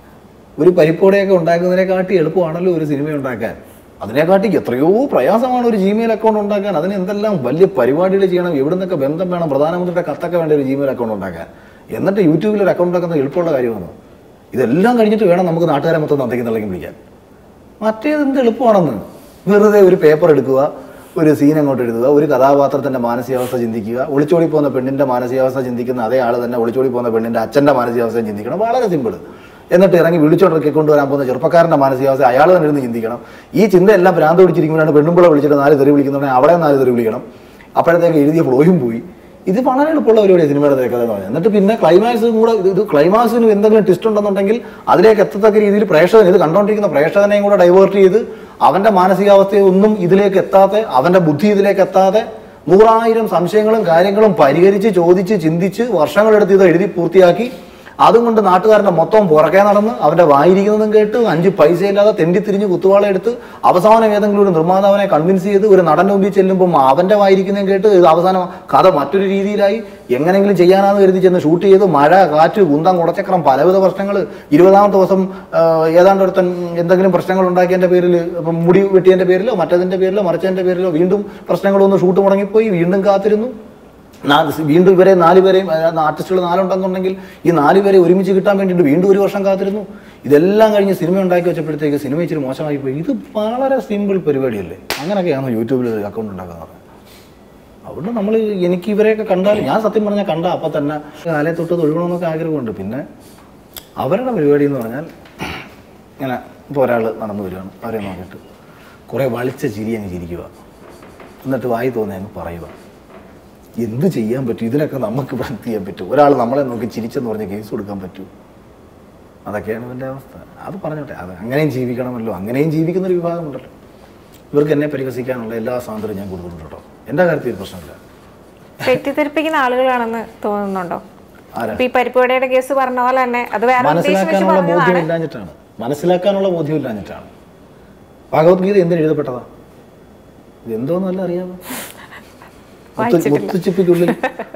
[SPEAKER 1] ഒരു പരിപ്പോടെയൊക്കെ ഉണ്ടാക്കുന്നതിനെക്കാട്ടി എളുപ്പമാണല്ലോ ഒരു സിനിമ ഉണ്ടാക്കാൻ അതിനെക്കാട്ടി എത്രയോ പ്രയാസമാണ് ഒരു ജിമെയിൽ അക്കൗണ്ട് ഉണ്ടാക്കാൻ അതിന് എന്തെല്ലാം വലിയ പരിപാടികൾ ചെയ്യണം എവിടെ നിന്നൊക്കെ ബന്ധം വേണം പ്രധാനമന്ത്രിയുടെ കത്തൊക്കെ വേണ്ട ഒരു ജിമെയിൽ അക്കൗണ്ട് ഉണ്ടാക്കാൻ എന്നിട്ട് യൂട്യൂബിൽ ഒരു അക്കൗണ്ട് ഉണ്ടാക്കുന്നത് എളുപ്പമുള്ള കാര്യമാണ് ഇതെല്ലാം കഴിഞ്ഞിട്ട് വേണം നമുക്ക് നാട്ടുകാരെ മൊത്തം നന്ദിക്ക് തള്ളക്കും വിളിക്കാൻ മറ്റേത് എന്ത് എളുപ്പമാണെന്ന് വെറുതെ ഒരു പേപ്പർ എടുക്കുക ഒരു സീൻ അങ്ങോട്ട് എഴുതുക ഒരു കഥാപാത്രത്തിന്റെ മാനസികാവസ്ഥ ചിന്തിക്കുക ഒളിച്ചോടി പോകുന്ന പെണ്ണിന്റെ മാനസികാവസ്ഥ ചിന്തിക്കുന്ന അതേ ആൾ തന്നെ ഒളിച്ചോടി പോകുന്ന പെണ്ണിന്റെ അച്ഛന്റെ മാനസികാവസ്ഥ ചിന്തിക്കണം വളരെ സിമ്പിൾ എന്നിട്ട് ഇറങ്ങി വിളിച്ചോണ്ടൊക്കെ കൊണ്ടുവരാൻ പോകുന്ന ചെറുപ്പക്കാരന്റെ മാനസികാവസ്ഥ അയാൾ തന്നെ ഇരുന്ന് ചിന്തിക്കണം ഈ ചിന്തയെല്ലാം ഭ്രാന്ത് പിടിച്ചിരിക്കുമ്പോഴാണ് പെണ്ണുമ്പിള വിളിച്ചിട്ട് നാല് തെറി വിളിക്കുന്നുണ്ടെങ്കിൽ അവിടെ നാല് തെറി വിളിക്കണം അപ്പോഴത്തേക്ക് എഴുതിയ ഫ്ലോയും പോയി ഇത് വളരെ എളുപ്പമുള്ള പരിപാടിയാണ് സിനിമയുടെ തിരക്കഥ എന്ന് പറഞ്ഞാൽ എന്നിട്ട് പിന്നെ ക്ലൈമാക്സും കൂടെ ഇത് ഇത് ക്ലൈമാക്സിന് എന്തെങ്കിലും ട്വിസ്റ്റ് ഉണ്ടെന്നുണ്ടെങ്കിൽ അതിലേക്ക് എത്തത്തക്ക രീതിയിൽ പ്രേക്ഷകൻ ഇത് കണ്ടുകൊണ്ടിരിക്കുന്ന പ്രേക്ഷകനെയും കൂടെ ഡൈവേർട്ട് ചെയ്ത് അവന്റെ മാനസികാവസ്ഥയൊന്നും ഇതിലേക്ക് എത്താതെ അവന്റെ ബുദ്ധി ഇതിലേക്ക് എത്താതെ നൂറായിരം സംശയങ്ങളും കാര്യങ്ങളും പരിഹരിച്ച് ചോദിച്ച് ചിന്തിച്ച് വർഷങ്ങളെടുത്ത് ഇത് എഴുതി പൂർത്തിയാക്കി അതും കൊണ്ട് നാട്ടുകാരന്റെ മൊത്തം പുറകെ നടന്ന് അവന്റെ വായിരിക്കുന്നതും കേട്ട് അഞ്ച് പൈസ ഇല്ലാതെ തെണ്ടി തിരിഞ്ഞ് കുത്തുവാള എടുത്ത് അവസാനം ഏതെങ്കിലും ഒരു നിർമ്മാതാവിനെ കൺവിൻസ് ചെയ്ത് ഒരു നടൻ മുമ്പിൽ ചെല്ലുമ്പോൾ അവന്റെ വായിരിക്കുന്നതും കേട്ട് ഇത് അവസാനം കഥ മറ്റൊരു രീതിയിലായി എങ്ങനെങ്കിലും ചെയ്യാനാന്ന് കരുതി ചെന്ന് ഷൂട്ട് ചെയ്ത് മഴ കാറ്റ് കുന്തം കുടച്ചക്രം പലവിധ പ്രശ്നങ്ങൾ ഇരുപതാമത്തെ ദിവസം ആ, ഏതാണ്ട് ഒരുത്തൻ എന്തെങ്കിലും പ്രശ്നങ്ങൾ ഉണ്ടാക്കിയതിന്റെ പേരിൽ ഇപ്പം മുടി വെട്ടിയതിന്റെ പേരിലോ മറ്റതിന്റെ പേരിലോ മറിച്ചതിന്റെ പേരിലോ വീണ്ടും പ്രശ്നങ്ങളൊന്ന് ഷൂട്ട് മുടങ്ങിപ്പോയി വീണ്ടും കാത്തിരുന്നു നാ- വീണ്ടും ഇവരെ നാലുപേരെയും ആർട്ടിസ്റ്റുകൾ നാലുണ്ടെന്നുണ്ടെങ്കിൽ ഈ നാലുപേരെ ഒരുമിച്ച് കിട്ടാൻ വേണ്ടിയിട്ട് വീണ്ടും ഒരു വർഷം കാത്തിരുന്നു ഇതെല്ലാം കഴിഞ്ഞ് സിനിമ ഉണ്ടാക്കി വെച്ചപ്പോഴത്തേക്ക് സിനിമ ഇച്ചിരി മോശമായി പോയി ഇത് വളരെ സിമ്പിൾ പരിപാടിയല്ലേ അങ്ങനെയൊക്കെയാണ് യൂട്യൂബിൽ അക്കൗണ്ട് ഉണ്ടാക്കുന്നത് അതുകൊണ്ട് നമ്മൾ എനിക്ക് ഇവരെയൊക്കെ കണ്ടാൽ ഞാൻ സത്യം പറഞ്ഞാൽ കണ്ട അപ്പം തന്നെ കാലേ തൊട്ട് തൊഴുകണമെന്നൊക്കെ ആഗ്രഹമുണ്ട് പിന്നെ അവരുടെ പരിപാടി എന്ന് പറഞ്ഞാൽ ഇങ്ങനെ ഇപ്പോൾ ഒരാൾ നടന്നു വരികയാണ് അവരെ നോക്കിയിട്ട് കുറേ വളിച്ച ചിരി അങ്ങ് ചിരിക്കുക എന്നിട്ട് വായി തോന്നി അങ്ങ് പറയുക എന്ത് ചെയ്യാൻ പറ്റും ഇതിനൊക്കെ നമുക്ക് ഇവിടെ എന്ത് ചെയ്യാൻ പറ്റും ഒരാൾ നമ്മളെ നോക്കി ചിരിച്ചെന്ന് പറഞ്ഞ് കേസ് കൊടുക്കാൻ പറ്റൂ അതൊക്കെയാണ് ഇതിൻ്റെ അവസ്ഥ അത് പറഞ്ഞോട്ടെ അത് അങ്ങനെയും ജീവിക്കണമല്ലോ അങ്ങനെയും ജീവിക്കുന്ന ഒരു വിഭാഗമുണ്ടല്ലോ ഇവർക്ക് എന്നെ പരിഹസിക്കാനുള്ള എല്ലാ സ്വാതന്ത്ര്യവും ഞാൻ കൊടുക്കുന്നുണ്ട് കേട്ടോ എൻ്റെ കാര്യത്തിൽ ഒരു പ്രശ്നമില്ല
[SPEAKER 2] തെറ്റിദ്ധരിപ്പിക്കുന്ന ആളുകളാണെന്ന് തോന്നുന്നുണ്ടോ
[SPEAKER 1] ആരാ
[SPEAKER 2] ഇപ്പൊ ഈ പരിപ്പുവടയുടെ കേസ് പറഞ്ഞ പോലെ തന്നെ അത് വേറെ ഉദ്ദേശം വെച്ച്
[SPEAKER 1] മനസ്സിലാക്കാനുള്ള
[SPEAKER 2] പറഞ്ഞതാണ്
[SPEAKER 1] ബോധ്യമില്ലാഞ്ഞിട്ടാണ് മനസ്സിലാക്കാനുള്ള ബോധ്യമില്ലാഞ്ഞിട്ടാണ് ഭഗവത്ഗീത എന്തിനു എഴുതപ്പെട്ടതാ ഇത് എന്തോന്നല്ല അറിയാമോ മുത്തു-
[SPEAKER 2] വായിച്ചിട്ടില്ല.
[SPEAKER 1] മുത്തുച്ചിപ്പിക്കുള്ളിൽ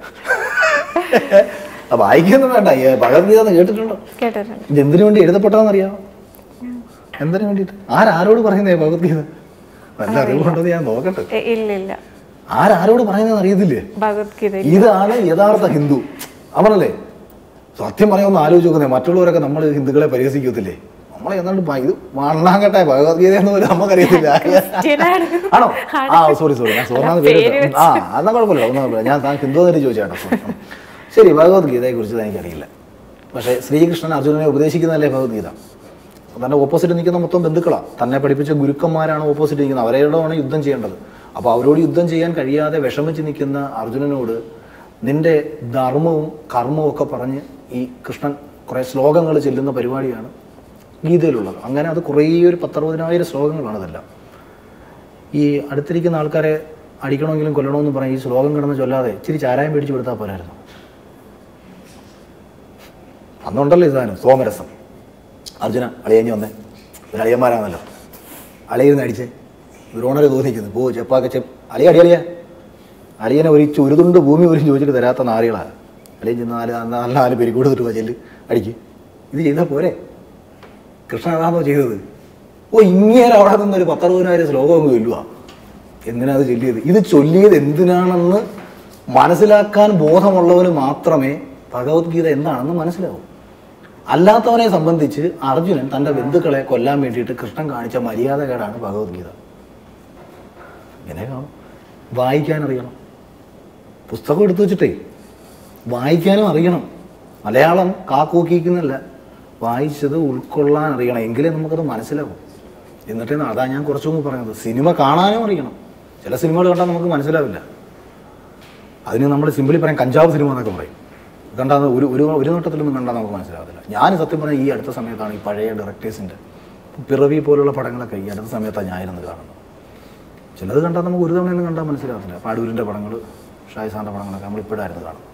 [SPEAKER 1] ആ, വായിക്കൊന്നും വേണ്ട ഈ ഭഗവത്ഗീത എന്ന് കേട്ടിട്ടുണ്ടോ
[SPEAKER 2] കേട്ടിട്ടുണ്ട്
[SPEAKER 1] ഇത് എന്തിനു വേണ്ടി എഴുതപ്പെട്ടതെന്ന് അറിയാമോ എന്തിനു വേണ്ടിയിട്ട് ആരാരോട് പറയുന്നേ ഭഗവത്ഗീത നല്ല അറിവുണ്ടെന്ന് ഞാൻ നോക്കട്ടെ
[SPEAKER 2] എ- ഇല്ല ഇല്ല
[SPEAKER 1] ആരാരോട് പറയുന്നതെന്ന് അറിയത്തില്ലേ
[SPEAKER 2] ഭഗവത്ഗീത
[SPEAKER 1] ഇതാണ് യഥാർത്ഥ ഹിന്ദു അവനല്ലേ സത്യം പറയാൻ ആലോചിച്ച് നോക്കുന്നേ മറ്റുള്ളവരൊക്കെ നമ്മൾ ഹിന്ദുക്കളെ പരിഹസിക്കത്തില്ലേ നമ്മളെ എന്നാണ്ട് ഭ- ഇത് മണ്ണാങ്കട്ടെ ഭഗവത്ഗീത എന്ന് പോലും നമുക്കറിയത്തില്ല
[SPEAKER 2] ക്രിസ്ത്യനാണ്.
[SPEAKER 1] ആണോ ആ സോറി സോറി ഞാൻ സോറിനാന്ന് പേര് ഇട്ടു. ആ എന്നാ കുഴപ്പമില്ല ഒന്നും കുഴപ്പമില്ല ഞാൻ താൻ ഹിന്ദു എന്നിട്ട് ചോദിച്ചാട്ടോ ശരി ഭഗവത്ഗീതയെ കുറിച്ച് എനിക്കറിയില്ല പക്ഷേ ശ്രീകൃഷ്ണൻ അർജുനനെ ഉപദേശിക്കുന്നതല്ലേ ഭഗവത്ഗീത തന്റെ ഓപ്പോസിറ്റ് നിൽക്കുന്ന മൊത്തം ബന്ധുക്കളാണ് തന്നെ പഠിപ്പിച്ച ഗുരുക്കന്മാരാണ് ഓപ്പോസിറ്റ് നിൽക്കുന്നത് അവരോടാണ് യുദ്ധം ചെയ്യേണ്ടത് അപ്പോൾ അവരോട് യുദ്ധം ചെയ്യാൻ കഴിയാതെ വിഷമിച്ച് നിൽക്കുന്ന അർജുനനോട് നിന്റെ ധർമ്മവും കർമ്മവും ഒക്കെ പറഞ്ഞ് ഈ കൃഷ്ണൻ കുറേ ശ്ലോകങ്ങൾ ചെല്ലുന്ന പരിപാടിയാണ് ഗീതയിലുള്ളത് അങ്ങനെ അത് കുറേ ഒരു പത്തറുപതിനായിരം ശ്ലോകങ്ങളാണ് ഇതെല്ലാം ഈ അടുത്തിരിക്കുന്ന ആൾക്കാരെ അടിക്കണമെങ്കിലും കൊല്ലണമെന്നും പറഞ്ഞ് ഈ ശ്ലോകം കിടന്ന് ചൊല്ലാതെ ഇച്ചിരി ചാരായം മേടിച്ചു കൊടുത്താൽ പോരായിരുന്നു അന്നുണ്ടല്ലോ ഈ സാധനം സോമരസം അർജുന അളിയഞ്ഞ് വന്നേ ഒരു അളിയന്മാരാണല്ലോ അളിയിരുന്ന് അടിച്ചേ ദ്രോണരെ തോന്നിക്കുന്നു പോ ചെപ്പാക്ക ചെപ്പ് അളിയ അടി അളിയ അളിയനെ ഒരു ഒരു തുണ്ട് ഭൂമി പോലും ചോദിച്ചിട്ട് തരാത്ത നാറികളാണ് അളിയൻ ചെന്ന് നാല് നാല് നാല് പേര് കൊടുത്തിട്ട് പോയി ചെല്ല് അടിക്ക് ഇത് ചെയ്താൽ പോരെ കൃഷ്ണ അതാണോ ചെയ്തത് ഓ ഇങ്ങനെ അവിടെ നിന്നൊരു പത്തറുപതിനായിരം ശ്ലോകം അങ്ങ് ചൊല്ലുക എന്തിനാ അത് ചൊല്ലിയത് ഇത് ചൊല്ലിയത് എന്തിനാണെന്ന് മനസ്സിലാക്കാൻ ബോധമുള്ളവന് മാത്രമേ ഭഗവത്ഗീത എന്താണെന്ന് മനസ്സിലാവൂ അല്ലാത്തവനെ സംബന്ധിച്ച് അർജുനൻ തൻ്റെ ബന്ധുക്കളെ കൊല്ലാൻ വേണ്ടിയിട്ട് കൃഷ്ണൻ കാണിച്ച മര്യാദകേടാണ് ഭഗവത്ഗീത ഇങ്ങനെ കാണും വായിക്കാൻ അറിയണം പുസ്തകം എടുത്തു വെച്ചിട്ടേ വായിക്കാനും അറിയണം മലയാളം കാക്കൂക്കിക്കുന്നല്ല വായിച്ചത് ഉൾക്കൊള്ളാൻ അറിയണം എങ്കിലേ നമുക്കത് മനസ്സിലാവും എന്നിട്ട് അതാ ഞാൻ കുറച്ചു മുമ്പ് പറഞ്ഞത് സിനിമ കാണാനും അറിയണം ചില സിനിമകൾ കണ്ടാൽ നമുക്ക് മനസ്സിലാവില്ല അതിന് നമ്മൾ സിമ്പിളി പറയാം കഞ്ചാവ് സിനിമ എന്നൊക്കെ പറയും കണ്ടാൽ ഒരു ഒരു ഒരു നോട്ടത്തിലൊന്നും കണ്ടാൽ നമുക്ക് മനസ്സിലാവത്തില്ല ഞാൻ സത്യം പറഞ്ഞാൽ ഈ അടുത്ത സമയത്താണ് ഈ പഴയ ഡയറക്ടേഴ്സിൻ്റെ പിറവി പോലുള്ള പടങ്ങളൊക്കെ ഈ അടുത്ത സമയത്താണ് ഞാനിരുന്ന് കാണുന്നത് ചിലത് കണ്ടാൽ നമുക്ക് ഒരു തവണയൊന്നും കണ്ടാൽ മനസ്സിലാവത്തില്ല പാടൂരിൻ്റെ പടങ്ങൾ ഷായിസാറിൻ്റെ പടങ്ങളൊക്കെ നമ്മൾ ഇപ്പോഴായിരുന്നു കാണുന്നത്